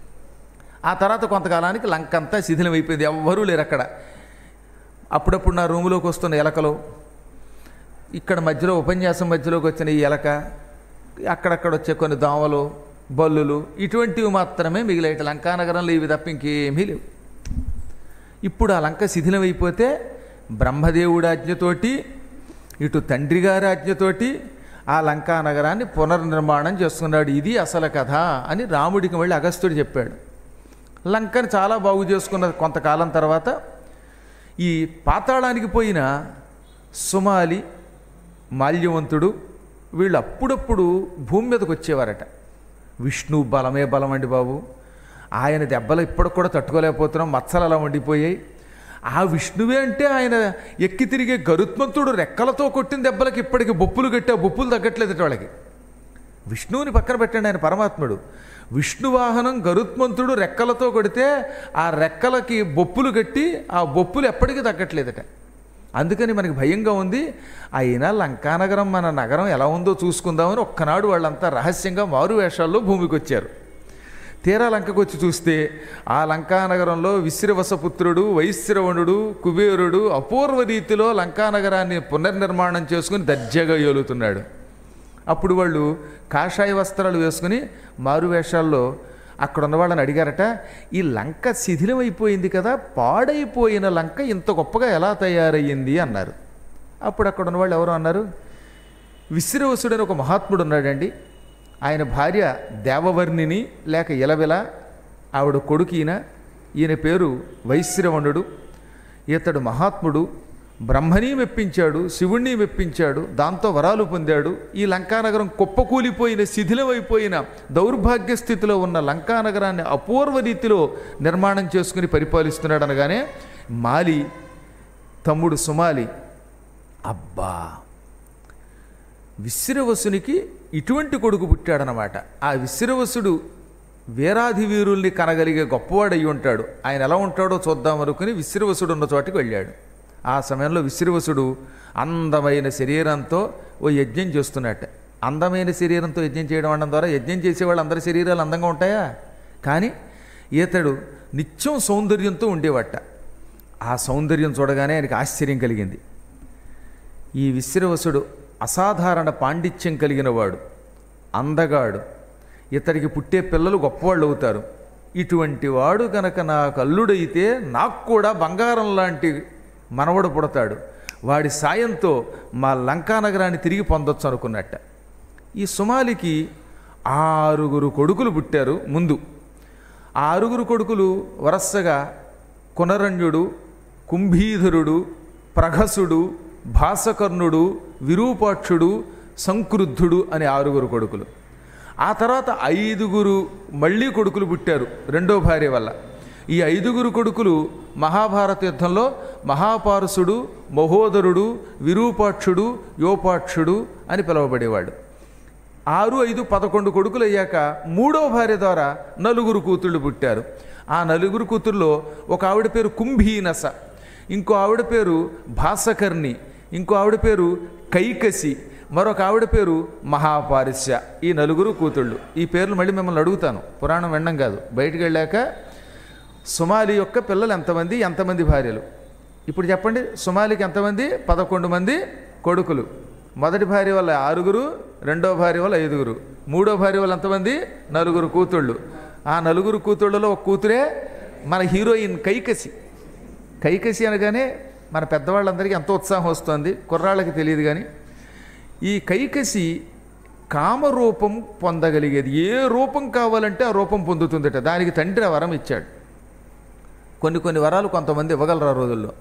ఆ తర్వాత కొంతకాలానికి లంక అంతా శిథిలమైపోయింది ఎవ్వరూ లేరు అక్కడ అప్పుడప్పుడు నా రూములోకి వస్తున్న ఎలకలు ఇక్కడ మధ్యలో ఉపన్యాసం మధ్యలోకి వచ్చిన ఈ ఎలక అక్కడక్కడ వచ్చే కొన్ని దోమలు బల్లులు ఇటువంటివి మాత్రమే మిగిలేట లంకానగరంలో ఇవి తప్ప ఇంకేమీ లేవు ఇప్పుడు ఆ లంక శిథిలమైపోతే బ్రహ్మదేవుడి ఆజ్ఞతోటి ఇటు తండ్రి గారి ఆజ్ఞతోటి ఆ లంకా నగరాన్ని పునర్నిర్మాణం చేసుకున్నాడు ఇది అసలు కథ అని రాముడికి మళ్ళీ అగస్త్యుడు చెప్పాడు లంకని చాలా బాగు చేసుకున్న కొంతకాలం తర్వాత ఈ పాతాళానికి పోయిన సుమాలి మాల్యవంతుడు వీళ్ళు అప్పుడప్పుడు భూమి మీదకి వచ్చేవారట విష్ణు బలమే బలం అండి బాబు ఆయన దెబ్బలు ఇప్పటికి కూడా తట్టుకోలేకపోతున్నాం మచ్చలు అలా వండిపోయాయి ఆ విష్ణువే అంటే ఆయన ఎక్కి తిరిగే గరుత్మంతుడు రెక్కలతో కొట్టిన దెబ్బలకి ఇప్పటికి బొప్పులు కట్టి ఆ బొప్పులు తగ్గట్లేదు వాళ్ళకి విష్ణువుని పక్కన పెట్టండి ఆయన పరమాత్ముడు విష్ణు వాహనం గరుత్మంతుడు రెక్కలతో కొడితే ఆ రెక్కలకి బొప్పులు కట్టి ఆ బొప్పులు ఎప్పటికీ తగ్గట్లేదట అందుకని మనకి భయంగా ఉంది అయినా లంకానగరం మన నగరం ఎలా ఉందో చూసుకుందామని ఒక్కనాడు వాళ్ళంతా రహస్యంగా మారు వేషాల్లో భూమికి వచ్చారు తీరా లంకకు వచ్చి చూస్తే ఆ లంకానగరంలో విశ్రవసపుత్రుడు వైశ్రవణుడు కుబేరుడు అపూర్వ రీతిలో లంకానగరాన్ని పునర్నిర్మాణం చేసుకుని దర్జాగా ఏలుతున్నాడు అప్పుడు వాళ్ళు కాషాయ వస్త్రాలు వేసుకుని మారు వేషాల్లో అక్కడ ఉన్న వాళ్ళని అడిగారట ఈ లంక శిథిలమైపోయింది కదా పాడైపోయిన లంక ఇంత గొప్పగా ఎలా తయారయ్యింది అన్నారు అప్పుడు అక్కడ ఉన్న వాళ్ళు ఎవరు అన్నారు విశ్రవసుడని ఒక మహాత్ముడు ఉన్నాడండి ఆయన భార్య దేవవర్ణిని లేక ఇలవిల ఆవిడ కొడుకు ఈయన ఈయన పేరు వైశ్రవణుడు ఇతడు మహాత్ముడు బ్రహ్మని మెప్పించాడు శివుణ్ణి మెప్పించాడు దాంతో వరాలు పొందాడు ఈ లంకానగరం కుప్పకూలిపోయిన శిథిలమైపోయిన దౌర్భాగ్య స్థితిలో ఉన్న లంకానగరాన్ని అపూర్వ రీతిలో నిర్మాణం చేసుకుని పరిపాలిస్తున్నాడు అనగానే మాలి తమ్ముడు సుమాలి అబ్బా విశ్రవసునికి ఇటువంటి కొడుకు పుట్టాడనమాట ఆ విశ్రవసుడు వీరాధి వీరుల్ని కనగలిగే గొప్పవాడు అయి ఉంటాడు ఆయన ఎలా ఉంటాడో చూద్దాం అనుకుని విశ్రవసుడు ఉన్న చోటికి వెళ్ళాడు ఆ సమయంలో విశ్రవసుడు అందమైన శరీరంతో ఓ యజ్ఞం చేస్తున్నట్ట అందమైన శరీరంతో యజ్ఞం చేయడం అనడం ద్వారా యజ్ఞం చేసేవాళ్ళు అందరి శరీరాలు అందంగా ఉంటాయా కానీ ఈతడు నిత్యం సౌందర్యంతో ఉండేవట ఆ సౌందర్యం చూడగానే ఆయనకి ఆశ్చర్యం కలిగింది ఈ విశ్రవసుడు అసాధారణ పాండిత్యం కలిగిన వాడు అందగాడు ఇతడికి పుట్టే పిల్లలు గొప్పవాళ్ళు అవుతారు ఇటువంటి వాడు గనక నాకు అల్లుడైతే నాకు కూడా బంగారం లాంటి మనవడు పుడతాడు వాడి సాయంతో మా లంకా నగరాన్ని తిరిగి పొందొచ్చు అనుకున్నట్ట ఈ సుమాలికి ఆరుగురు కొడుకులు పుట్టారు ముందు ఆ ఆరుగురు కొడుకులు వరసగా కునరణ్యుడు కుంభీధరుడు ప్రఘసుడు భాసకర్ణుడు విరూపాక్షుడు సంక్రుద్ధుడు అనే ఆరుగురు కొడుకులు ఆ తర్వాత ఐదుగురు మళ్ళీ కొడుకులు పుట్టారు రెండో భార్య వల్ల ఈ ఐదుగురు కొడుకులు మహాభారత యుద్ధంలో మహాపారుసుడు మహోదరుడు విరూపాక్షుడు యోపాక్షుడు అని పిలువబడేవాడు ఆరు ఐదు పదకొండు కొడుకులు అయ్యాక మూడో భార్య ద్వారా నలుగురు కూతుళ్ళు పుట్టారు ఆ నలుగురు కూతుర్లో ఒక ఆవిడ పేరు కుంభీనస ఇంకో ఆవిడ పేరు భాసకర్ణి ఇంకో ఆవిడ పేరు కైకసి మరొక ఆవిడ పేరు మహాపారిశ్య ఈ నలుగురు కూతుళ్ళు ఈ పేర్లు మళ్ళీ మిమ్మల్ని అడుగుతాను పురాణం వినడం కాదు బయటికి వెళ్ళాక సుమాలి యొక్క పిల్లలు ఎంతమంది ఎంతమంది భార్యలు ఇప్పుడు చెప్పండి సుమాలికి ఎంతమంది పదకొండు మంది కొడుకులు మొదటి భార్య వల్ల ఆరుగురు రెండో భార్య వల్ల ఐదుగురు మూడో భార్య వల్ల ఎంతమంది నలుగురు కూతుళ్ళు ఆ నలుగురు కూతుళ్ళలో ఒక కూతురే మన హీరోయిన్ కైకసి కైకసి అనగానే మన పెద్దవాళ్ళందరికీ ఎంతో ఉత్సాహం వస్తుంది కుర్రాళ్ళకి తెలియదు కానీ ఈ కైకసి కామరూపం పొందగలిగేది ఏ రూపం కావాలంటే ఆ రూపం పొందుతుందట దానికి తండ్రి ఆ వరం ఇచ్చాడు కొన్ని కొన్ని వరాలు కొంతమంది ఇవ్వగలరు ఆ రోజుల్లో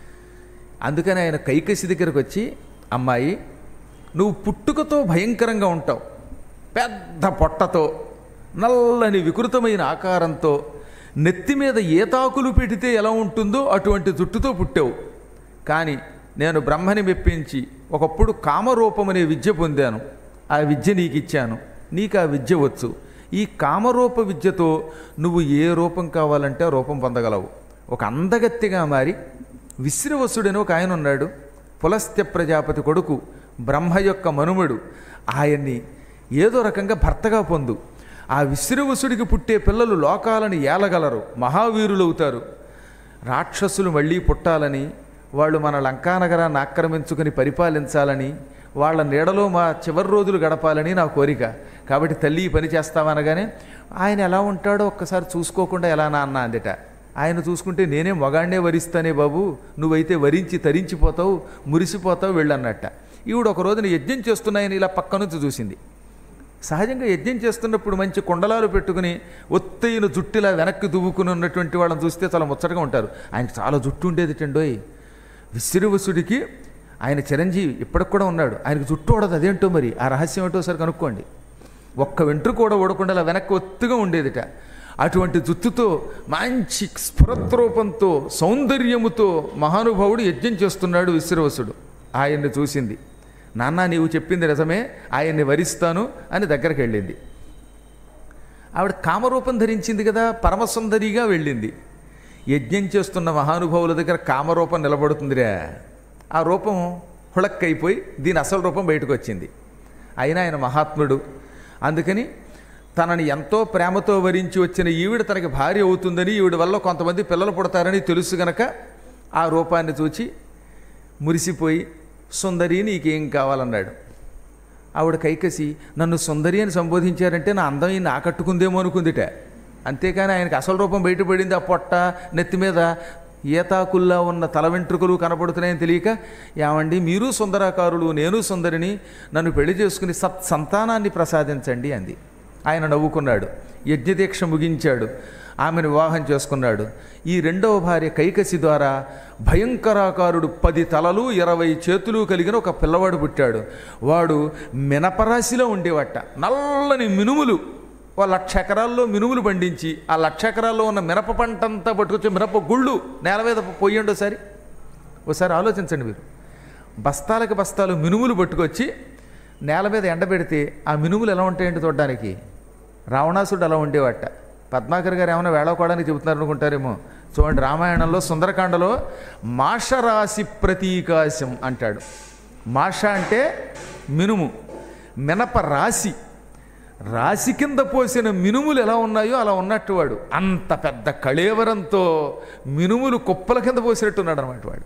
అందుకని ఆయన కైకసి దగ్గరకు వచ్చి అమ్మాయి నువ్వు పుట్టుకతో భయంకరంగా ఉంటావు పెద్ద పొట్టతో నల్లని వికృతమైన ఆకారంతో నెత్తి మీద ఏతాకులు పెడితే ఎలా ఉంటుందో అటువంటి జుట్టుతో పుట్టావు కానీ నేను బ్రహ్మని మెప్పించి ఒకప్పుడు కామరూపం అనే విద్య పొందాను ఆ విద్య నీకు ఇచ్చాను నీకు ఆ విద్య వచ్చు ఈ కామరూప విద్యతో నువ్వు ఏ రూపం కావాలంటే ఆ రూపం పొందగలవు ఒక అందగత్తిగా మారి విశ్రవసుడని ఒక ఆయన ఉన్నాడు పులస్త్య ప్రజాపతి కొడుకు బ్రహ్మ యొక్క మనుమడు ఆయన్ని ఏదో రకంగా భర్తగా పొందు ఆ విశ్రవసుడికి పుట్టే పిల్లలు లోకాలను ఏలగలరు మహావీరులవుతారు రాక్షసులు మళ్ళీ పుట్టాలని వాళ్ళు మన లంకానగరాన్ని ఆక్రమించుకుని పరిపాలించాలని వాళ్ళ నీడలో మా చివరి రోజులు గడపాలని నా కోరిక కాబట్టి తల్లి ఈ పని చేస్తామనగానే ఆయన ఎలా ఉంటాడో ఒక్కసారి చూసుకోకుండా ఎలా నా అన్న అందట ఆయన చూసుకుంటే నేనే మగాడినే వరిస్తానే బాబు నువ్వైతే వరించి తరించిపోతావు మురిసిపోతావు వెళ్ళన్నట్ట ఈవిడ ఒక రోజున యజ్ఞం చేస్తున్నాయని ఇలా పక్క నుంచి చూసింది సహజంగా యజ్ఞం చేస్తున్నప్పుడు మంచి కుండలాలు పెట్టుకుని ఒత్తైన జుట్టులా వెనక్కి దువ్వుకుని ఉన్నటువంటి వాళ్ళని చూస్తే చాలా ముచ్చటగా ఉంటారు ఆయనకి చాలా జుట్టు ఉండేది టండోయ్ విశ్రవసుడికి ఆయన చిరంజీవి ఇప్పటికి కూడా ఉన్నాడు ఆయనకు జుట్టు ఉండదు అదేంటో మరి ఆ రహస్యం ఏంటో సరి కనుక్కోండి ఒక్క వెంట్రు కూడా ఊడకుండా అలా వెనక్కి ఒత్తుగా ఉండేదిట అటువంటి జుత్తుతో మంచి స్ఫురద్రూపంతో సౌందర్యముతో మహానుభావుడు యజ్ఞం చేస్తున్నాడు విశ్రవసుడు ఆయన్ని చూసింది నాన్న నీవు చెప్పింది నిజమే ఆయన్ని వరిస్తాను అని దగ్గరికి వెళ్ళింది ఆవిడ కామరూపం ధరించింది కదా పరమసుందరిగా వెళ్ళింది యజ్ఞం చేస్తున్న మహానుభావుల దగ్గర కామరూపం నిలబడుతుందిరా ఆ రూపం హుళక్కైపోయి దీని అసలు రూపం బయటకు వచ్చింది అయినా ఆయన మహాత్ముడు అందుకని తనని ఎంతో ప్రేమతో వరించి వచ్చిన ఈవిడ తనకి భార్య అవుతుందని ఈవిడ వల్ల కొంతమంది పిల్లలు పుడతారని తెలుసు గనక ఆ రూపాన్ని చూచి మురిసిపోయి సుందరి నీకేం కావాలన్నాడు ఆవిడ కైకసి నన్ను సుందరి అని సంబోధించారంటే నా అందం ఈయన్ని ఆకట్టుకుందేమో అనుకుందిట అంతేకాని ఆయనకి అసలు రూపం బయటపడింది ఆ పొట్ట నెత్తి మీద ఏతాకుల్లా ఉన్న తల వెంట్రుకలు కనపడుతున్నాయని తెలియక ఏమండి మీరు సుందరాకారులు నేను సుందరిని నన్ను పెళ్లి చేసుకుని సత్ సంతానాన్ని ప్రసాదించండి అంది ఆయన నవ్వుకున్నాడు యజ్ఞదీక్ష ముగించాడు ఆమెను వివాహం చేసుకున్నాడు ఈ రెండవ భార్య కైకసి ద్వారా భయంకరాకారుడు పది తలలు ఇరవై చేతులు కలిగిన ఒక పిల్లవాడు పుట్టాడు వాడు మినపరాశిలో ఉండేవట నల్లని మినుములు ఓ లక్ష ఎకరాల్లో మినుములు పండించి ఆ లక్ష ఎకరాల్లో ఉన్న మినప పంట అంతా పట్టుకొచ్చి మినప గుళ్ళు నేల మీద పోయండి ఒకసారి ఒకసారి ఆలోచించండి మీరు బస్తాలకి బస్తాలు మినుములు పట్టుకొచ్చి నేల మీద ఎండబెడితే ఆ మినుములు ఎలా ఉంటాయండి చూడడానికి రావణాసుడు అలా ఉండేవాట పద్మాకర్ గారు ఏమైనా వేళకోవడానికి చెబుతున్నారు అనుకుంటారేమో చూడండి రామాయణంలో సుందరకాండలో మాషరాశి ప్రతీకాశం అంటాడు మాష అంటే మినుము మినప రాశి రాశి కింద పోసిన మినుములు ఎలా ఉన్నాయో అలా ఉన్నట్టు వాడు అంత పెద్ద కళేవరంతో మినుములు కుప్పల కింద పోసినట్టున్నాడు అనమాట వాడు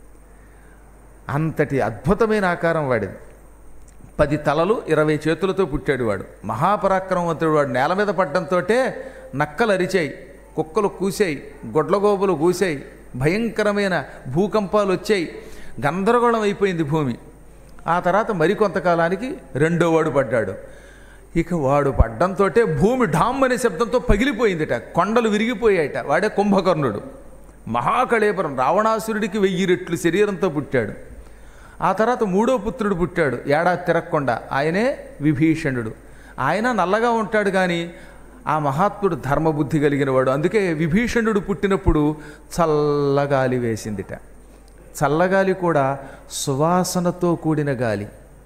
అంతటి అద్భుతమైన ఆకారం వాడిది పది తలలు ఇరవై చేతులతో పుట్టాడు వాడు మహాపరాక్రమవంతుడు వాడు నేల మీద పడ్డంతో నక్కలు అరిచాయి కుక్కలు కూసాయి గొడ్లగోబులు కూసాయి భయంకరమైన భూకంపాలు వచ్చాయి గందరగోళం అయిపోయింది భూమి ఆ తర్వాత మరికొంతకాలానికి రెండో వాడు పడ్డాడు ఇక వాడు పడ్డంతో భూమి ఢామ్ అనే శబ్దంతో పగిలిపోయిందిట కొండలు విరిగిపోయాయట వాడే కుంభకర్ణుడు మహాకళేపరం రావణాసురుడికి వెయ్యి రెట్లు శరీరంతో పుట్టాడు ఆ తర్వాత మూడో పుత్రుడు పుట్టాడు ఏడాది తిరగకుండా ఆయనే విభీషణుడు ఆయన నల్లగా ఉంటాడు కానీ ఆ మహాత్ముడు ధర్మబుద్ధి కలిగిన వాడు అందుకే విభీషణుడు పుట్టినప్పుడు చల్లగాలి వేసిందిట చల్లగాలి కూడా సువాసనతో కూడిన గాలి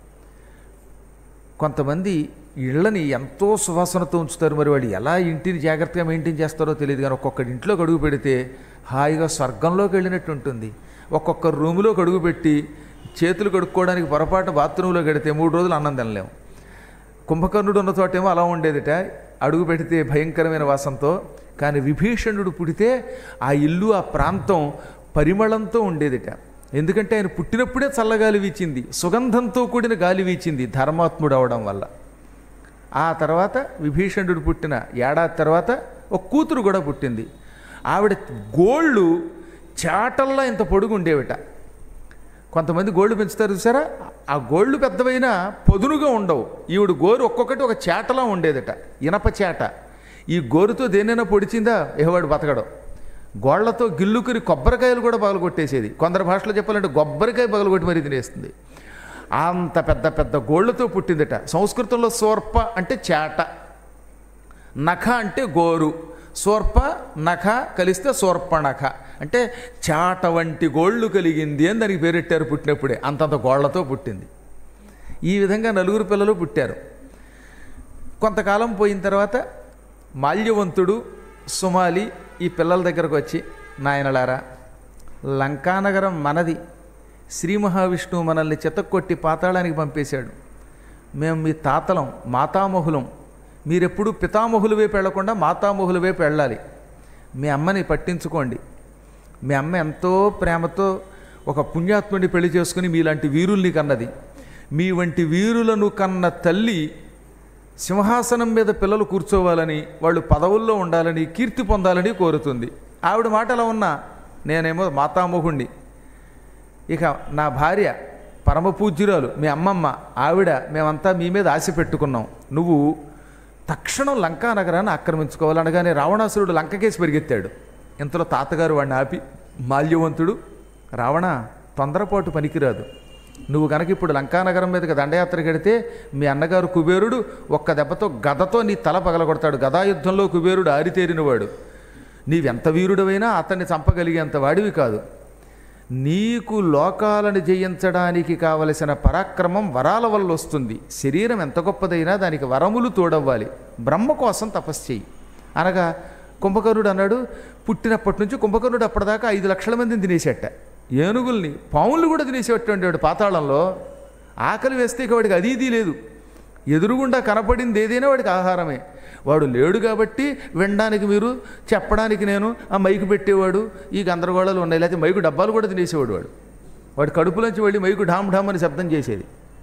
కొంతమంది ఇళ్ళని ఎంతో సువాసనతో ఉంచుతారు మరి వాళ్ళు ఎలా ఇంటిని జాగ్రత్తగా మెయింటైన్ చేస్తారో తెలియదు కానీ ఒక్కొక్కటి ఇంట్లోకి అడుగు పెడితే హాయిగా స్వర్గంలోకి వెళ్ళినట్టు ఉంటుంది ఒక్కొక్క రూములోకి అడుగు పెట్టి చేతులు కడుక్కోవడానికి పొరపాటు బాత్రూంలో గడితే మూడు రోజులు అన్నం తినలేము కుంభకర్ణుడు ఉన్న చోటేమో అలా ఉండేదిట అడుగు పెడితే భయంకరమైన వాసంతో కానీ విభీషణుడు పుడితే ఆ ఇల్లు ఆ ప్రాంతం పరిమళంతో ఉండేదిట ఎందుకంటే ఆయన పుట్టినప్పుడే చల్లగాలి వీచింది సుగంధంతో కూడిన గాలి వీచింది ధర్మాత్ముడు అవడం వల్ల ఆ తర్వాత విభీషణుడు పుట్టిన ఏడాది తర్వాత ఒక కూతురు కూడా పుట్టింది ఆవిడ గోళ్ళు చాటల్లా ఇంత పొడుగు ఉండేవిట కొంతమంది గోళ్ళు పెంచుతారు చూసారా ఆ గోళ్ళు పెద్దవైనా పొదునుగా ఉండవు ఈవిడ గోరు ఒక్కొక్కటి ఒక చేటలా ఉండేదట ఇనప చేట ఈ గోరుతో దేనైనా పొడిచిందా ఏవాడు బతకడం గోళ్లతో గిల్లుకుని కొబ్బరికాయలు కూడా పగలగొట్టేసేది కొందరు భాషలో చెప్పాలంటే కొబ్బరికాయ పగలగొట్టి మరీ తినేస్తుంది అంత పెద్ద పెద్ద గోళ్లతో పుట్టిందట సంస్కృతంలో సోర్ప అంటే చేట నఖ అంటే గోరు సోర్ప నఖ కలిస్తే సోర్పణఖ అంటే చాట వంటి గోళ్ళు కలిగింది అని దానికి పేరెట్టారు పుట్టినప్పుడే అంతంత గోళ్లతో పుట్టింది ఈ విధంగా నలుగురు పిల్లలు పుట్టారు కొంతకాలం పోయిన తర్వాత మాల్యవంతుడు సుమాలి ఈ పిల్లల దగ్గరకు వచ్చి నాయనలారా లంకానగరం మనది శ్రీ మహావిష్ణువు మనల్ని చెతక్కొట్టి పాతాళానికి పంపేశాడు మేము మీ తాతలం మాతామహులం మీరెప్పుడు పితామహుల వైపు వెళ్లకుండా మాతామహుల వైపు వెళ్ళాలి మీ అమ్మని పట్టించుకోండి మీ అమ్మ ఎంతో ప్రేమతో ఒక పుణ్యాత్ముడిని పెళ్లి చేసుకుని మీలాంటి వీరుల్ని కన్నది మీ వంటి వీరులను కన్న తల్లి సింహాసనం మీద పిల్లలు కూర్చోవాలని వాళ్ళు పదవుల్లో ఉండాలని కీర్తి పొందాలని కోరుతుంది ఆవిడ మాట అలా ఉన్నా నేనేమో మాతామోహుణ్ణి ఇక నా భార్య పరమ పూజ్యురాలు మీ అమ్మమ్మ ఆవిడ మేమంతా మీ మీద ఆశ పెట్టుకున్నాం నువ్వు తక్షణం లంకా నగరాన్ని ఆక్రమించుకోవాలనగానే రావణాసురుడు లంకకేసి పరిగెత్తాడు ఇంతలో తాతగారు వాడిని ఆపి మాల్యవంతుడు రావణ తొందరపాటు పనికిరాదు నువ్వు కనుక ఇప్పుడు లంకానగరం మీదకి దండయాత్ర కడితే మీ అన్నగారు కుబేరుడు ఒక్క దెబ్బతో గదతో నీ తల పగలగొడతాడు గదాయుద్ధంలో కుబేరుడు ఆరితేరినవాడు నీవెంత వీరుడవైనా అతన్ని చంపగలిగేంత వాడివి కాదు నీకు లోకాలను జయించడానికి కావలసిన పరాక్రమం వరాల వల్ల వస్తుంది శరీరం ఎంత గొప్పదైనా దానికి వరములు తోడవ్వాలి బ్రహ్మ కోసం తపస్సు చెయ్యి అనగా కుంభకర్ణుడు అన్నాడు పుట్టినప్పటి నుంచి కుంభకర్ణుడు అప్పటిదాకా ఐదు లక్షల మందిని తినేసేట ఏనుగుల్ని పాముల్ని కూడా తినేసేటువంటి వాడు పాతాళంలో ఆకలి వేస్తే ఇక వాడికి అది ఇది లేదు ఎదురుగుండా కనపడింది ఏదైనా వాడికి ఆహారమే వాడు లేడు కాబట్టి వినడానికి మీరు చెప్పడానికి నేను ఆ మైకు పెట్టేవాడు ఈ గందరగోళాలు ఉన్నాయి లేకపోతే మైకు డబ్బాలు కూడా తినేసేవాడు వాడు వాడి కడుపులోంచి వెళ్ళి మైకు ఢామ్ ఢామ్ అని శబ్దం చేసేది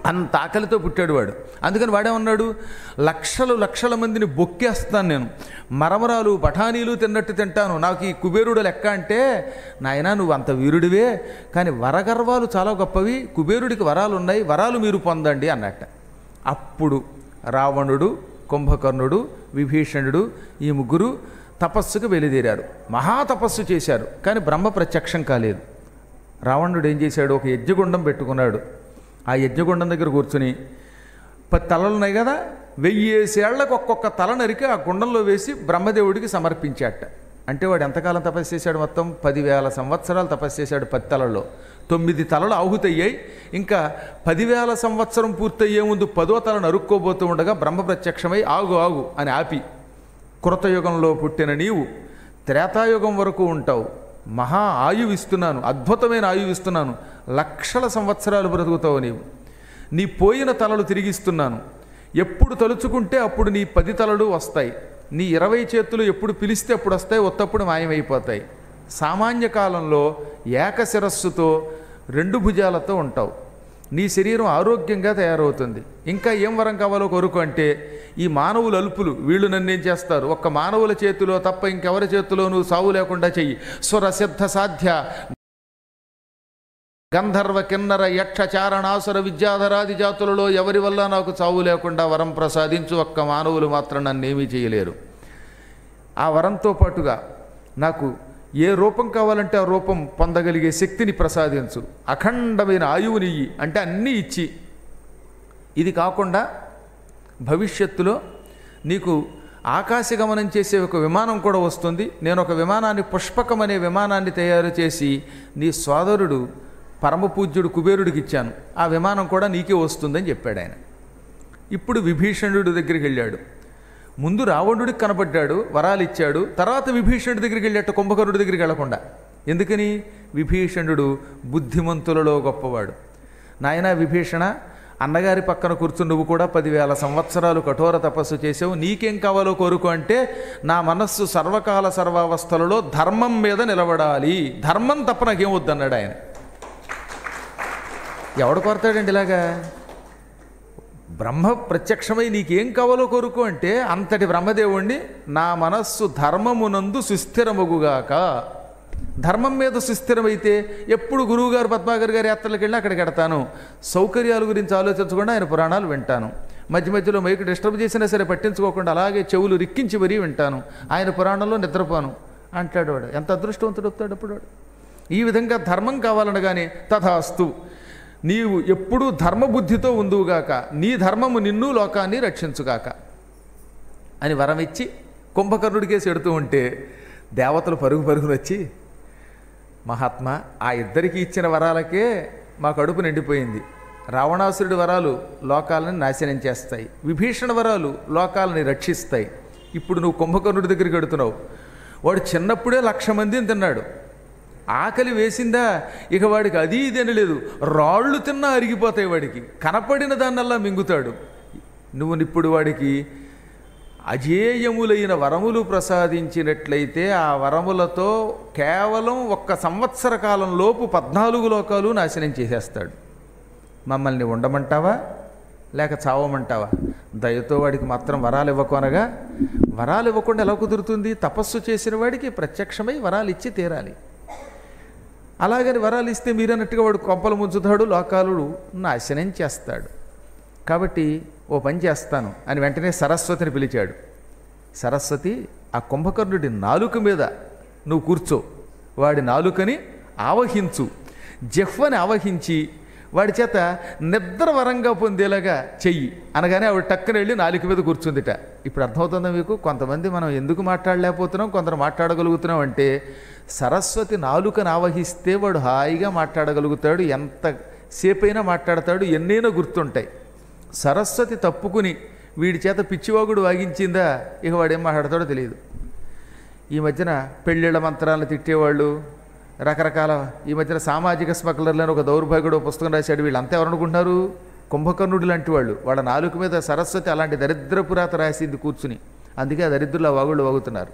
అంత ఆకలితో పుట్టాడు వాడు అందుకని వాడేమన్నాడు లక్షలు లక్షల మందిని బొక్కేస్తాను నేను మరమరాలు బఠానీలు తిన్నట్టు తింటాను నాకు ఈ కుబేరుడు లెక్క అంటే నాయనా నువ్వు అంత వీరుడివే కానీ వరగర్వాలు చాలా గొప్పవి కుబేరుడికి వరాలు ఉన్నాయి వరాలు మీరు పొందండి అన్నట్ట అప్పుడు రావణుడు కుంభకర్ణుడు విభీషణుడు ఈ ముగ్గురు తపస్సుకు వెలిదేరారు మహా తపస్సు చేశారు కానీ బ్రహ్మ ప్రత్యక్షం కాలేదు రావణుడు ఏం చేశాడు ఒక యజ్ఞగుండం పెట్టుకున్నాడు ఆ యజ్ఞగుండం దగ్గర కూర్చుని పది తలలు ఉన్నాయి కదా వెయ్యేసేళ్లకు ఒక్కొక్క తల నరికి ఆ గుండంలో వేసి బ్రహ్మదేవుడికి సమర్పించాట అంటే వాడు ఎంతకాలం తపస్సు చేశాడు మొత్తం పదివేల సంవత్సరాలు తపస్సు చేశాడు పది తలల్లో తొమ్మిది తలలు ఆహుతయ్యాయి ఇంకా పదివేల సంవత్సరం పూర్తయ్యే ముందు పదో తల నరుక్కోబోతూ ఉండగా బ్రహ్మ ప్రత్యక్షమై ఆగు ఆగు అని ఆపి కృతయుగంలో పుట్టిన నీవు త్రేతాయుగం వరకు ఉంటావు మహా ఆయువు ఇస్తున్నాను అద్భుతమైన ఆయువు ఇస్తున్నాను లక్షల సంవత్సరాలు బ్రతుకుతావు నీవు నీ పోయిన తలలు తిరిగిస్తున్నాను ఎప్పుడు తలుచుకుంటే అప్పుడు నీ పది తలలు వస్తాయి నీ ఇరవై చేతులు ఎప్పుడు పిలిస్తే అప్పుడు వస్తాయి ఒత్తప్పుడు మాయమైపోతాయి సామాన్య కాలంలో ఏకశిరస్సుతో రెండు భుజాలతో ఉంటావు నీ శరీరం ఆరోగ్యంగా తయారవుతుంది ఇంకా ఏం వరం కావాలో కొరుకు అంటే ఈ మానవులు అల్పులు వీళ్ళు నన్నేం చేస్తారు ఒక్క మానవుల చేతిలో తప్ప ఇంకెవరి చేతిలోనూ సావు లేకుండా చెయ్యి స్వర సిద్ధ సాధ్య గంధర్వ కిన్నర యక్ష చారణాసుర విద్యాధరాది జాతులలో ఎవరి వల్ల నాకు చావు లేకుండా వరం ప్రసాదించు ఒక్క మానవులు మాత్రం నన్నేమీ చేయలేరు ఆ వరంతో పాటుగా నాకు ఏ రూపం కావాలంటే ఆ రూపం పొందగలిగే శక్తిని ప్రసాదించు అఖండమైన ఆయువునియ్యి అంటే అన్నీ ఇచ్చి ఇది కాకుండా భవిష్యత్తులో నీకు ఆకాశగమనం చేసే ఒక విమానం కూడా వస్తుంది నేను ఒక విమానాన్ని పుష్పకం అనే విమానాన్ని తయారు చేసి నీ సోదరుడు పరమపూజ్యుడు కుబేరుడికి ఇచ్చాను ఆ విమానం కూడా నీకే వస్తుందని చెప్పాడు ఆయన ఇప్పుడు విభీషణుడి దగ్గరికి వెళ్ళాడు ముందు రావణుడికి కనబడ్డాడు వరాలు ఇచ్చాడు తర్వాత విభీషణుడి దగ్గరికి వెళ్ళాట కుంభకర్ణుడి దగ్గరికి వెళ్లకుండా ఎందుకని విభీషణుడు బుద్ధిమంతులలో గొప్పవాడు నాయనా విభీషణ అన్నగారి పక్కన కూర్చుని నువ్వు కూడా పదివేల సంవత్సరాలు కఠోర తపస్సు చేసావు నీకేం కావాలో కోరుకో అంటే నా మనస్సు సర్వకాల సర్వావస్థలలో ధర్మం మీద నిలబడాలి ధర్మం తప్ప నాకేం వద్దన్నాడు ఆయన ఎవడు కొరతాడండి ఇలాగా బ్రహ్మ ప్రత్యక్షమై నీకేం కావాలో కోరుకో అంటే అంతటి బ్రహ్మదేవుణ్ణి నా మనస్సు ధర్మమునందు సుస్థిరమగుగాక ధర్మం మీద సుస్థిరమైతే ఎప్పుడు గురువుగారు పద్మాగర్ గారి యాత్రలకు వెళ్ళి అక్కడికి వెడతాను సౌకర్యాల గురించి ఆలోచించకుండా ఆయన పురాణాలు వింటాను మధ్య మధ్యలో మైకు డిస్టర్బ్ చేసినా సరే పట్టించుకోకుండా అలాగే చెవులు రిక్కించి మరీ వింటాను ఆయన పురాణంలో నిద్రపోను అంటాడు వాడు ఎంత అదృష్టవంతుడు అవుతాడు అప్పుడు వాడు ఈ విధంగా ధర్మం కావాలనగానే తథాస్తు నీవు ఎప్పుడూ ధర్మబుద్ధితో ఉందువుగాక నీ ధర్మము నిన్ను లోకాన్ని రక్షించుగాక అని వరం ఇచ్చి కుంభకర్ణుడికేసి ఎడుతూ ఉంటే దేవతలు పరుగు పరుగులు వచ్చి మహాత్మా ఆ ఇద్దరికి ఇచ్చిన వరాలకే మా కడుపు నిండిపోయింది రావణాసురుడి వరాలు లోకాలను నాశనం చేస్తాయి విభీషణ వరాలు లోకాలని రక్షిస్తాయి ఇప్పుడు నువ్వు కుంభకర్ణుడి దగ్గరికి వెడుతున్నావు వాడు చిన్నప్పుడే లక్ష మందిని తిన్నాడు ఆకలి వేసిందా ఇక వాడికి అది ఇది అని లేదు రాళ్ళు తిన్నా అరిగిపోతాయి వాడికి కనపడిన దాన్నల్లా మింగుతాడు నువ్వు ఇప్పుడు వాడికి అజేయములైన వరములు ప్రసాదించినట్లయితే ఆ వరములతో కేవలం ఒక్క సంవత్సర కాలం లోపు పద్నాలుగు లోకాలు నాశనం చేసేస్తాడు మమ్మల్ని ఉండమంటావా లేక చావమంటావా దయతో వాడికి మాత్రం వరాలు ఇవ్వకొనగా వరాలు ఇవ్వకుండా ఎలా కుదురుతుంది తపస్సు చేసిన వాడికి ప్రత్యక్షమై వరాలు ఇచ్చి తీరాలి అలాగని వరాలు ఇస్తే మీరన్నట్టుగా వాడు కొంపలు ముంచుతాడు లోకాలు నాశనం చేస్తాడు కాబట్టి ఓ పని చేస్తాను అని వెంటనే సరస్వతిని పిలిచాడు సరస్వతి ఆ కుంభకర్ణుడి నాలుక మీద నువ్వు కూర్చో వాడి నాలుకని ఆవహించు జహ్వని ఆవహించి వాడి చేత నిద్ర వరంగా పొందేలాగా చెయ్యి అనగానే ఆవిడ టక్కన వెళ్ళి నాలుక మీద కూర్చుందిట ఇప్పుడు అర్థమవుతుందా మీకు కొంతమంది మనం ఎందుకు మాట్లాడలేకపోతున్నాం కొందరు మాట్లాడగలుగుతున్నాం అంటే సరస్వతి నాలుకను ఆవహిస్తే వాడు హాయిగా మాట్లాడగలుగుతాడు ఎంత సేపైనా మాట్లాడతాడు ఎన్నైనా గుర్తుంటాయి సరస్వతి తప్పుకుని వీడి చేత పిచ్చివాగుడు వాగించిందా ఇక వాడేం మాట్లాడతాడో తెలియదు ఈ మధ్యన పెళ్ళిళ్ళ మంత్రాలను తిట్టేవాళ్ళు రకరకాల ఈ మధ్యన సామాజిక స్మగ్లర్లని ఒక దౌర్భాగ్యుడు పుస్తకం రాశాడు వీళ్ళంతా ఎవరనుకుంటున్నారు కుంభకర్ణుడు లాంటి వాళ్ళు వాళ్ళ నాలుక మీద సరస్వతి అలాంటి దరిద్రపురాత రాసింది కూర్చుని అందుకే ఆ దరిద్రులు ఆ వాగుళ్ళు వాగుతున్నారు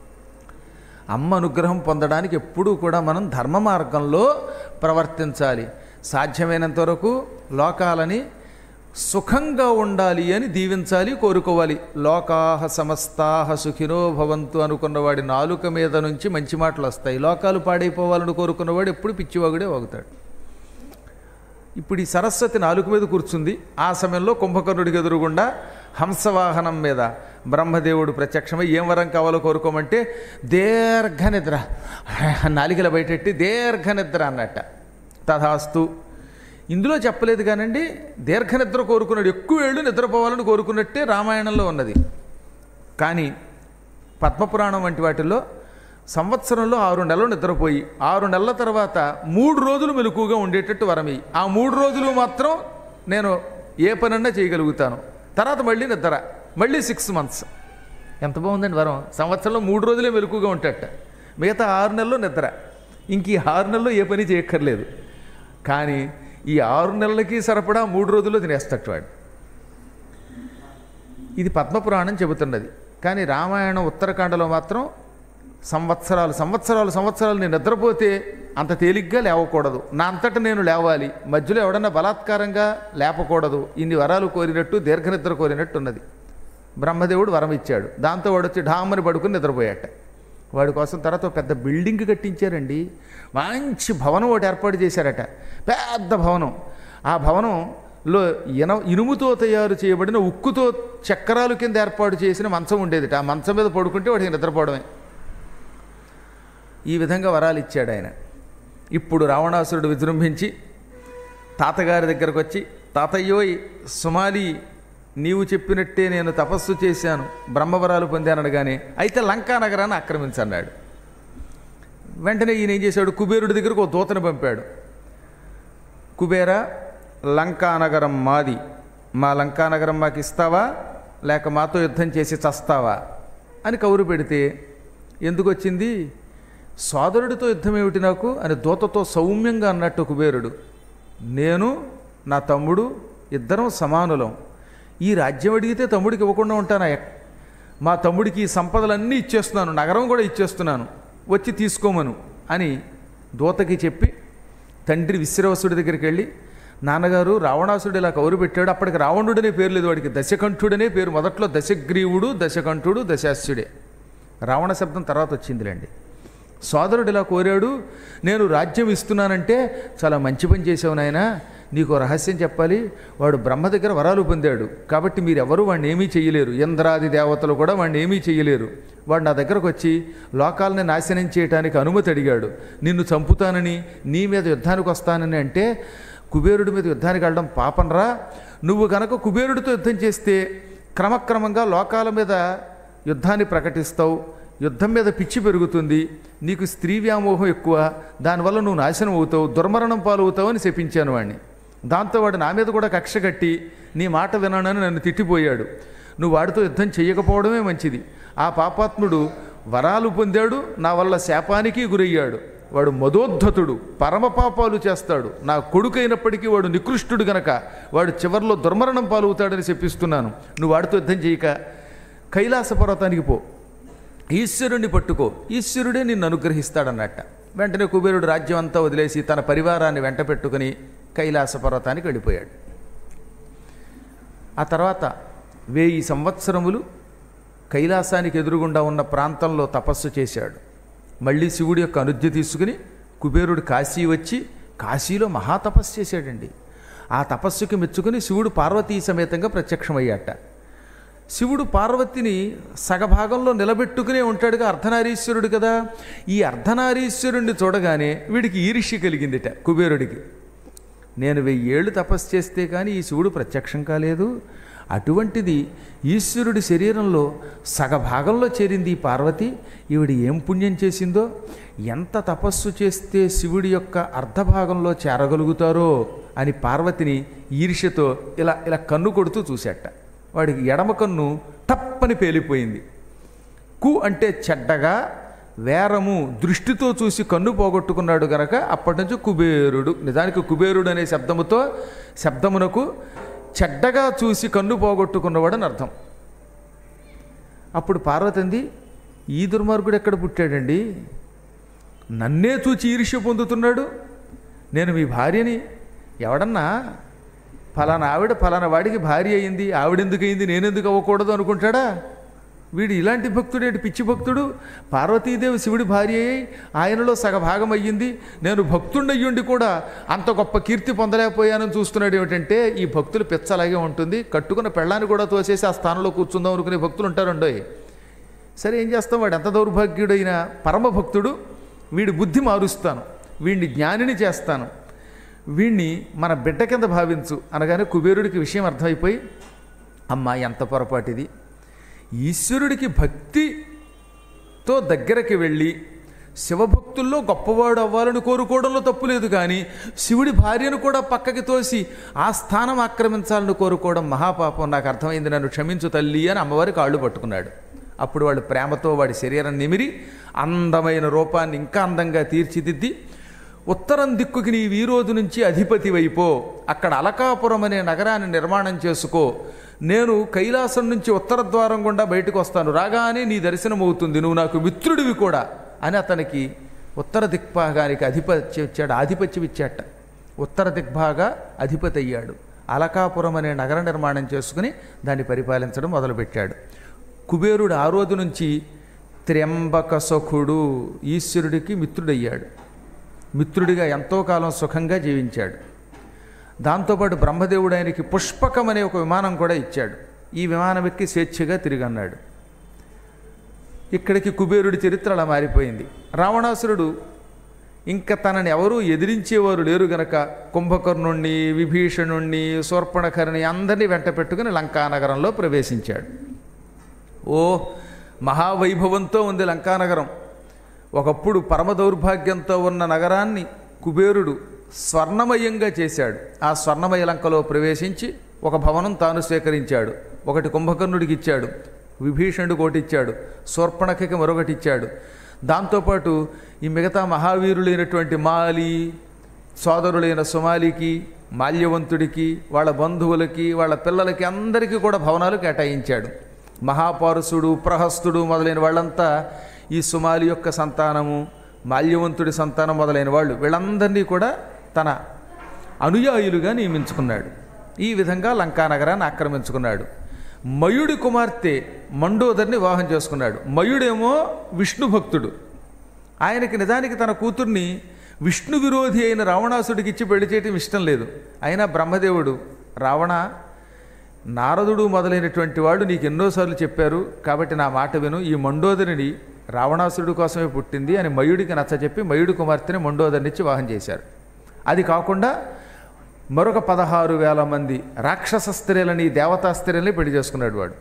అమ్మ అనుగ్రహం పొందడానికి ఎప్పుడూ కూడా మనం ధర్మ మార్గంలో ప్రవర్తించాలి సాధ్యమైనంత వరకు లోకాలని సుఖంగా ఉండాలి అని దీవించాలి కోరుకోవాలి లోకాహ సమస్తాహ సుఖినో భవంతు అనుకున్నవాడి నాలుక మీద నుంచి మంచి మాటలు వస్తాయి లోకాలు పాడైపోవాలని కోరుకున్నవాడు ఎప్పుడు పిచ్చివాగుడే వాగుతాడు ఇప్పుడు ఈ సరస్వతి నాలుక మీద కూర్చుంది ఆ సమయంలో కుంభకర్ణుడికి ఎదురుగుండా హంసవాహనం మీద బ్రహ్మదేవుడు ప్రత్యక్షమై ఏం వరం కావాలో కోరుకోమంటే దీర్ఘ నిద్ర నాలికల బయటెట్టి దీర్ఘ నిద్ర అన్నట్ట తథాస్తు ఇందులో చెప్పలేదు కానండి దీర్ఘ నిద్ర కోరుకున్నాడు ఎక్కువ ఏళ్ళు నిద్రపోవాలని కోరుకున్నట్టే రామాయణంలో ఉన్నది కానీ పద్మపురాణం వంటి వాటిల్లో సంవత్సరంలో ఆరు నెలలు నిద్రపోయి ఆరు నెలల తర్వాత మూడు రోజులు మెలకుగా ఉండేటట్టు వరమి ఆ మూడు రోజులు మాత్రం నేను ఏ పనన్నా చేయగలుగుతాను తర్వాత మళ్ళీ నిద్ర మళ్ళీ సిక్స్ మంత్స్ ఎంత బాగుందండి వరం సంవత్సరంలో మూడు రోజులే మెలకుగా ఉంటాడట మిగతా ఆరు నెలలు నిద్ర ఇంక ఈ ఆరు నెలల్లో ఏ పని చేయక్కర్లేదు కానీ ఈ ఆరు నెలలకి సరిపడా మూడు రోజుల్లో తినేస్తాడు వాడు ఇది పద్మపురాణం చెబుతున్నది కానీ రామాయణం ఉత్తరాఖండలో మాత్రం సంవత్సరాలు సంవత్సరాలు సంవత్సరాలు నేను నిద్రపోతే అంత తేలిగ్గా లేవకూడదు నా అంతట నేను లేవాలి మధ్యలో ఎవడన్నా బలాత్కారంగా లేపకూడదు ఇన్ని వరాలు కోరినట్టు దీర్ఘనిద్ర కోరినట్టు ఉన్నది బ్రహ్మదేవుడు వరం ఇచ్చాడు దాంతో వాడు వచ్చి ఢామ్మని పడుకుని నిద్రపోయాట వాడి కోసం తర్వాత ఒక పెద్ద బిల్డింగ్ కట్టించారండి మంచి భవనం ఒకటి ఏర్పాటు చేశారట పెద్ద భవనం ఆ భవనంలో ఇన ఇనుముతో తయారు చేయబడిన ఉక్కుతో చక్రాలు కింద ఏర్పాటు చేసిన మంచం ఉండేదిట ఆ మంచం మీద పడుకుంటే వాడికి నిద్రపోవడమే ఈ విధంగా వరాలు ఇచ్చాడు ఆయన ఇప్పుడు రావణాసురుడు విజృంభించి తాతగారి దగ్గరకు వచ్చి తాతయ్యోయ్ సుమాలి నీవు చెప్పినట్టే నేను తపస్సు చేశాను బ్రహ్మవరాలు పొందాననగానే అయితే లంకా నగరాన్ని ఆక్రమించన్నాడు వెంటనే ఈయన ఏం చేశాడు కుబేరుడి దగ్గరకు ఒక దూతను పంపాడు కుబేర లంకానగరం మాది మా లంకానగరం మాకు ఇస్తావా లేక మాతో యుద్ధం చేసి చస్తావా అని కౌరు పెడితే ఎందుకు వచ్చింది సోదరుడితో యుద్ధం ఏమిటి నాకు అని దూతతో సౌమ్యంగా అన్నట్టు కుబేరుడు నేను నా తమ్ముడు ఇద్దరం సమానులం ఈ రాజ్యం అడిగితే తమ్ముడికి ఇవ్వకుండా ఉంటానా మా తమ్ముడికి ఈ సంపదలన్నీ ఇచ్చేస్తున్నాను నగరం కూడా ఇచ్చేస్తున్నాను వచ్చి తీసుకోమను అని దూతకి చెప్పి తండ్రి విశ్రవసుడి దగ్గరికి వెళ్ళి నాన్నగారు రావణాసుడు ఇలా కౌరు పెట్టాడు అప్పటికి రావణుడనే పేరు లేదు వాడికి దశకంఠుడనే పేరు మొదట్లో దశగ్రీవుడు దశకంఠుడు దశాస్యుడే రావణ శబ్దం తర్వాత వచ్చిందిలేండి సోదరుడు ఇలా కోరాడు నేను రాజ్యం ఇస్తున్నానంటే చాలా మంచి పని చేసావు నాయనా నీకు ఓ రహస్యం చెప్పాలి వాడు బ్రహ్మ దగ్గర వరాలు పొందాడు కాబట్టి మీరెవరూ వాడిని ఏమీ చేయలేరు ఇంద్రాది దేవతలు కూడా వాడిని ఏమీ చేయలేరు వాడు నా దగ్గరకు వచ్చి లోకాలని నాశనం చేయడానికి అనుమతి అడిగాడు నిన్ను చంపుతానని నీ మీద యుద్ధానికి వస్తానని అంటే కుబేరుడి మీద యుద్ధానికి వెళ్ళడం పాపనరా నువ్వు గనక కుబేరుడితో యుద్ధం చేస్తే క్రమక్రమంగా లోకాల మీద యుద్ధాన్ని ప్రకటిస్తావు యుద్ధం మీద పిచ్చి పెరుగుతుంది నీకు స్త్రీ వ్యామోహం ఎక్కువ దానివల్ల నువ్వు నాశనం అవుతావు దుర్మరణం పాలవుతావు అని చెప్పించాను వాడిని దాంతో వాడు నా మీద కూడా కక్ష కట్టి నీ మాట వినానని నన్ను తిట్టిపోయాడు నువ్వు వాడితో యుద్ధం చేయకపోవడమే మంచిది ఆ పాపాత్ముడు వరాలు పొందాడు నా వల్ల శాపానికి గురయ్యాడు వాడు మదోద్ధతుడు పరమ పాపాలు చేస్తాడు నా కొడుకైనప్పటికీ వాడు నికృష్టుడు గనక వాడు చివరిలో దుర్మరణం పాలవుతాడని చెప్పిస్తున్నాను నువ్వు వాడితో యుద్ధం చేయక కైలాస పర్వతానికి పో ఈశ్వరుణ్ణి పట్టుకో ఈశ్వరుడే నిన్ను అనుగ్రహిస్తాడన్నట్ట వెంటనే కుబేరుడు రాజ్యం అంతా వదిలేసి తన పరివారాన్ని వెంట పెట్టుకుని కైలాస పర్వతానికి వెళ్ళిపోయాడు ఆ తర్వాత వెయ్యి సంవత్సరములు కైలాసానికి ఎదురుగుండా ఉన్న ప్రాంతంలో తపస్సు చేశాడు మళ్ళీ శివుడి యొక్క అనుజ్ఞ తీసుకుని కుబేరుడు కాశీ వచ్చి కాశీలో మహాతపస్సు చేశాడండి ఆ తపస్సుకి మెచ్చుకుని శివుడు పార్వతీ సమేతంగా ప్రత్యక్షమయ్యాట శివుడు పార్వతిని సగభాగంలో నిలబెట్టుకునే ఉంటాడుగా అర్ధనారీశ్వరుడు కదా ఈ అర్ధనారీశ్వరుణ్ణి చూడగానే వీడికి ఈర్ష్య కలిగిందిట కుబేరుడికి నేను వెయ్యేళ్ళు తపస్సు చేస్తే కానీ ఈ శివుడు ప్రత్యక్షం కాలేదు అటువంటిది ఈశ్వరుడి శరీరంలో సగభాగంలో చేరింది ఈ పార్వతి ఈవిడ ఏం పుణ్యం చేసిందో ఎంత తపస్సు చేస్తే శివుడి యొక్క అర్ధభాగంలో చేరగలుగుతారో అని పార్వతిని ఈర్ష్యతో ఇలా ఇలా కన్ను కొడుతూ చూశాట వాడికి ఎడమ కన్ను తప్పని పేలిపోయింది కు అంటే చెడ్డగా వేరము దృష్టితో చూసి కన్ను పోగొట్టుకున్నాడు గనక అప్పటి నుంచి కుబేరుడు నిజానికి కుబేరుడు అనే శబ్దముతో శబ్దమునకు చెడ్డగా చూసి కన్ను పోగొట్టుకున్నవాడని అర్థం అప్పుడు పార్వతంది ఈ దుర్మార్గుడు ఎక్కడ పుట్టాడండి నన్నే చూచి ఈర్ష్య పొందుతున్నాడు నేను మీ భార్యని ఎవడన్నా ఫలానా ఆవిడ ఫలానా వాడికి భార్య అయింది ఆవిడెందుకు అయింది నేనెందుకు అవ్వకూడదు అనుకుంటాడా వీడు ఇలాంటి భక్తుడు ఏంటి పిచ్చి భక్తుడు పార్వతీదేవి శివుడి భార్య అయి ఆయనలో సగభాగం అయ్యింది నేను భక్తుండయ్యుండి కూడా అంత గొప్ప కీర్తి పొందలేకపోయానని చూస్తున్నాడు ఏమిటంటే ఈ భక్తులు పిచ్చలాగే ఉంటుంది కట్టుకున్న పెళ్ళాన్ని కూడా తోసేసి ఆ స్థానంలో కూర్చుందాం అనుకునే భక్తులు ఉంటారండోయ్ సరే ఏం చేస్తాం వాడు ఎంత దౌర్భాగ్యుడైన పరమభక్తుడు వీడి బుద్ధి మారుస్తాను వీడిని జ్ఞానిని చేస్తాను వీణ్ణి మన బిడ్డ కింద భావించు అనగానే కుబేరుడికి విషయం అర్థమైపోయి అమ్మా ఎంత పొరపాటిది ఈశ్వరుడికి భక్తితో దగ్గరికి వెళ్ళి శివభక్తుల్లో గొప్పవాడు అవ్వాలని కోరుకోవడంలో తప్పు లేదు కానీ శివుడి భార్యను కూడా పక్కకి తోసి ఆ స్థానం ఆక్రమించాలని కోరుకోవడం మహాపాపం నాకు అర్థమైంది నన్ను క్షమించు తల్లి అని అమ్మవారి కాళ్ళు పట్టుకున్నాడు అప్పుడు వాళ్ళు ప్రేమతో వాడి శరీరం నిమిరి అందమైన రూపాన్ని ఇంకా అందంగా తీర్చిదిద్ది ఉత్తరం దిక్కుకి నీవు ఈ రోజు నుంచి అధిపతి వైపో అక్కడ అలకాపురం అనే నగరాన్ని నిర్మాణం చేసుకో నేను కైలాసం నుంచి ఉత్తర ద్వారం గుండా బయటకు వస్తాను రాగానే నీ దర్శనం అవుతుంది నువ్వు నాకు మిత్రుడివి కూడా అని అతనికి ఉత్తర దిక్భాగానికి అధిపత్యం ఇచ్చాడు ఆధిపత్యం ఇచ్చాట ఉత్తర దిగ్భాగ అధిపతి అయ్యాడు అలకాపురం అనే నగర నిర్మాణం చేసుకుని దాన్ని పరిపాలించడం మొదలుపెట్టాడు కుబేరుడు ఆ రోజు నుంచి త్ర్యంబక సుఖుడు ఈశ్వరుడికి మిత్రుడయ్యాడు మిత్రుడిగా ఎంతో కాలం సుఖంగా జీవించాడు దాంతోపాటు బ్రహ్మదేవుడు ఆయనకి పుష్పకం అనే ఒక విమానం కూడా ఇచ్చాడు ఈ విమానం ఎక్కి స్వేచ్ఛగా తిరిగన్నాడు ఇక్కడికి కుబేరుడి చరిత్ర అలా మారిపోయింది రావణాసురుడు ఇంకా తనని ఎవరూ ఎదిరించేవారు లేరు గనక కుంభకర్ణుణ్ణి విభీషణుణ్ణి శూర్పణకర్ణి అందరినీ వెంట పెట్టుకుని లంకానగరంలో ప్రవేశించాడు ఓ మహావైభవంతో ఉంది లంకానగరం ఒకప్పుడు పరమ దౌర్భాగ్యంతో ఉన్న నగరాన్ని కుబేరుడు స్వర్ణమయంగా చేశాడు ఆ స్వర్ణమయ లంకలో ప్రవేశించి ఒక భవనం తాను స్వీకరించాడు ఒకటి కుంభకర్ణుడికి ఇచ్చాడు విభీషణుడు ఒకటి ఇచ్చాడు శూర్పణఖకి మరొకటి ఇచ్చాడు దాంతోపాటు ఈ మిగతా మహావీరులైనటువంటి మాలి సోదరులైన సుమాలికి మాల్యవంతుడికి వాళ్ళ బంధువులకి వాళ్ళ పిల్లలకి అందరికీ కూడా భవనాలు కేటాయించాడు మహాపారుసుడు ప్రహస్తుడు మొదలైన వాళ్ళంతా ఈ సుమాలి యొక్క సంతానము మాల్యవంతుడి సంతానం మొదలైన వాళ్ళు వీళ్ళందరినీ కూడా తన అనుయాయులుగా నియమించుకున్నాడు ఈ విధంగా లంకానగరాన్ని ఆక్రమించుకున్నాడు మయుడి కుమార్తె మండోదరిని వివాహం చేసుకున్నాడు మయుడేమో విష్ణు భక్తుడు ఆయనకి నిజానికి తన కూతుర్ని విష్ణు విరోధి అయిన రావణాసుడికి ఇచ్చి పెళ్లి చేయటం ఇష్టం లేదు అయినా బ్రహ్మదేవుడు రావణ నారదుడు మొదలైనటువంటి వాడు నీకు ఎన్నోసార్లు చెప్పారు కాబట్టి నా మాట విను ఈ మండోదరిని రావణాసురుడి కోసమే పుట్టింది అని మయుడికి నచ్చజెప్పి మయుడి కుమార్తెని మండోదరినిచ్చి వివాహం చేశారు అది కాకుండా మరొక పదహారు వేల మంది రాక్షస స్త్రీలని దేవతా స్త్రీలని పెళ్లి చేసుకున్నాడు వాడు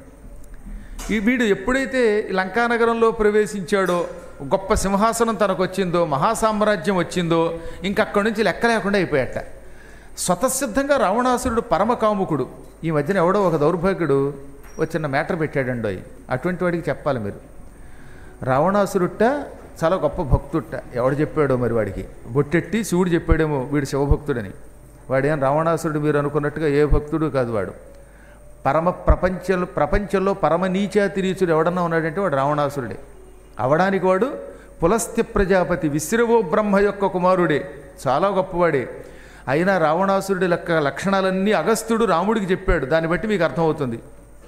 ఈ వీడు ఎప్పుడైతే ఈ లంకానగరంలో ప్రవేశించాడో గొప్ప సింహాసనం తనకు వచ్చిందో మహాసామ్రాజ్యం వచ్చిందో ఇంక అక్కడి నుంచి లెక్క లేకుండా అయిపోయాట స్వతసిద్ధంగా రావణాసురుడు పరమ కాముకుడు ఈ మధ్యన ఎవడో ఒక దౌర్భాగ్యుడు ఒక చిన్న మ్యాటర్ పెట్టాడండో అటువంటి వాడికి చెప్పాలి మీరు రావణాసురుట్ట చాలా గొప్ప భక్తుట్ట ఎవడు చెప్పాడో మరి వాడికి బొట్టెట్టి శివుడు చెప్పాడేమో వీడు శివభక్తుడని వాడేం రావణాసురుడు మీరు అనుకున్నట్టుగా ఏ భక్తుడు కాదు వాడు పరమ ప్రపంచంలో ప్రపంచంలో పరమ నీచాతి నీచుడు ఎవడన్నా ఉన్నాడంటే వాడు రావణాసురుడే అవడానికి వాడు పులస్త్య ప్రజాపతి విశ్రవో బ్రహ్మ యొక్క కుమారుడే చాలా గొప్పవాడే అయినా రావణాసురుడి లెక్క లక్షణాలన్నీ అగస్త్యుడు రాముడికి చెప్పాడు దాన్ని బట్టి మీకు అర్థమవుతుంది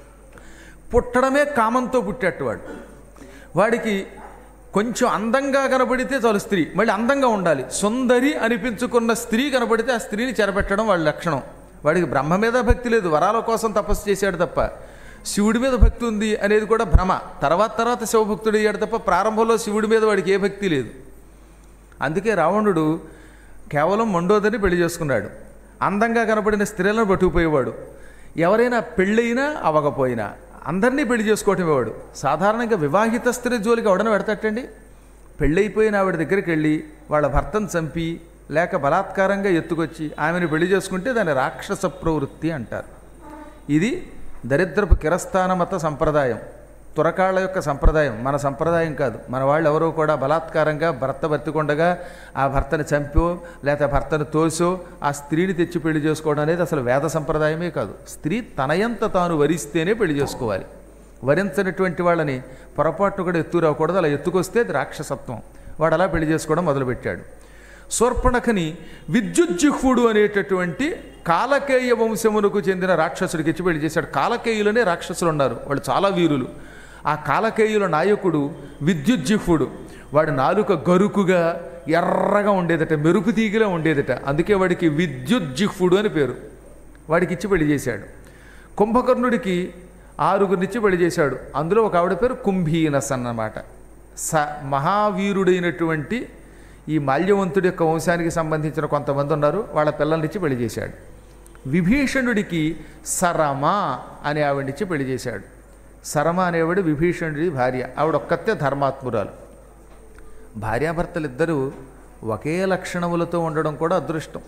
పుట్టడమే కామంతో పుట్టాడు వాడు వాడికి కొంచెం అందంగా కనబడితే చాలు స్త్రీ మళ్ళీ అందంగా ఉండాలి సుందరి అనిపించుకున్న స్త్రీ కనబడితే ఆ స్త్రీని చెరబెట్టడం వాడి లక్షణం వాడికి బ్రహ్మ మీద భక్తి లేదు వరాల కోసం తపస్సు చేశాడు తప్ప శివుడి మీద భక్తి ఉంది అనేది కూడా భ్రమ తర్వాత తర్వాత శివభక్తుడు అయ్యాడు తప్ప ప్రారంభంలో శివుడి మీద వాడికి ఏ భక్తి లేదు అందుకే రావణుడు కేవలం మండోదరిని పెళ్లి చేసుకున్నాడు అందంగా కనబడిన స్త్రీలను పట్టుకుపోయేవాడు ఎవరైనా పెళ్ళైనా అవ్వకపోయినా అందరినీ పెళ్లి చేసుకోవటమే వాడు సాధారణంగా వివాహిత స్త్రీ జోలికి ఎవడన పెడతాటండి పెళ్ళైపోయిన ఆవిడ దగ్గరికి వెళ్ళి వాళ్ళ భర్తను చంపి లేక బలాత్కారంగా ఎత్తుకొచ్చి ఆమెను పెళ్లి చేసుకుంటే దాన్ని రాక్షస ప్రవృత్తి అంటారు ఇది దరిద్రపు కిరస్థాన మత సంప్రదాయం తురకాళ్ళ యొక్క సంప్రదాయం మన సంప్రదాయం కాదు మన వాళ్ళు ఎవరో కూడా బలాత్కారంగా భర్త బతికొండగా ఆ భర్తని చంపో లేకపోతే భర్తను తోసో ఆ స్త్రీని తెచ్చి పెళ్లి చేసుకోవడం అనేది అసలు వేద సంప్రదాయమే కాదు స్త్రీ తనయంత తాను వరిస్తేనే పెళ్లి చేసుకోవాలి వరించనటువంటి వాళ్ళని పొరపాటును కూడా ఎత్తు రాకూడదు అలా ఎత్తుకొస్తే అది రాక్షసత్వం వాడు అలా పెళ్లి చేసుకోవడం మొదలుపెట్టాడు శూర్పణఖని విద్యుజ్జిహ్వుడు అనేటటువంటి కాలకేయ వంశమునకు చెందిన రాక్షసుడికి ఇచ్చి పెళ్లి చేశాడు కాలకేయులనే రాక్షసులు ఉన్నారు వాళ్ళు చాలా వీరులు ఆ కాలకేయుల నాయకుడు విద్యుజ్జిహ్వుడు వాడి నాలుక గరుకుగా ఎర్రగా ఉండేదట మెరుపు తీగిలా ఉండేదట అందుకే వాడికి విద్యుజ్జిహ్వుడు అని పేరు వాడికి ఇచ్చి పెళ్లి చేశాడు కుంభకర్ణుడికి ఆరుగురినిచ్చి పెళ్లి చేశాడు అందులో ఒక ఆవిడ పేరు కుంభీనస్ అన్నమాట స మహావీరుడైనటువంటి ఈ మాల్యవంతుడి యొక్క వంశానికి సంబంధించిన కొంతమంది ఉన్నారు వాళ్ళ పిల్లల్నిచ్చి పెళ్లి చేశాడు విభీషణుడికి సరమ అనే ఆవిడనిచ్చి పెళ్లి చేశాడు సరమ అనేవాడు విభీషణుడి భార్య ఆవిడ ఒక్కతే ధర్మాత్మురాలు భార్యాభర్తలు ఇద్దరూ ఒకే లక్షణములతో ఉండడం కూడా అదృష్టం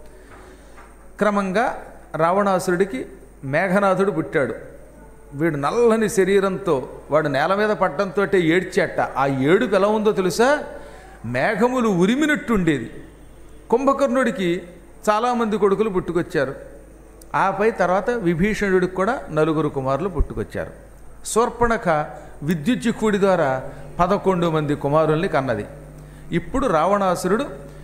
క్రమంగా రావణాసురుడికి మేఘనాథుడు పుట్టాడు వీడు నల్లని శరీరంతో వాడు నేల మీద పడ్డంతో ఏడ్చేట ఆ ఏడుపు ఎలా ఉందో తెలుసా మేఘములు ఉరిమినట్టుండేది కుంభకర్ణుడికి చాలామంది కొడుకులు పుట్టుకొచ్చారు ఆపై తర్వాత విభీషణుడికి కూడా నలుగురు కుమారులు పుట్టుకొచ్చారు శూర్పణఖ విద్యుజ్జిక్కుడి ద్వారా పదకొండు మంది కుమారుల్ని కన్నది ఇప్పుడు రావణాసురుడు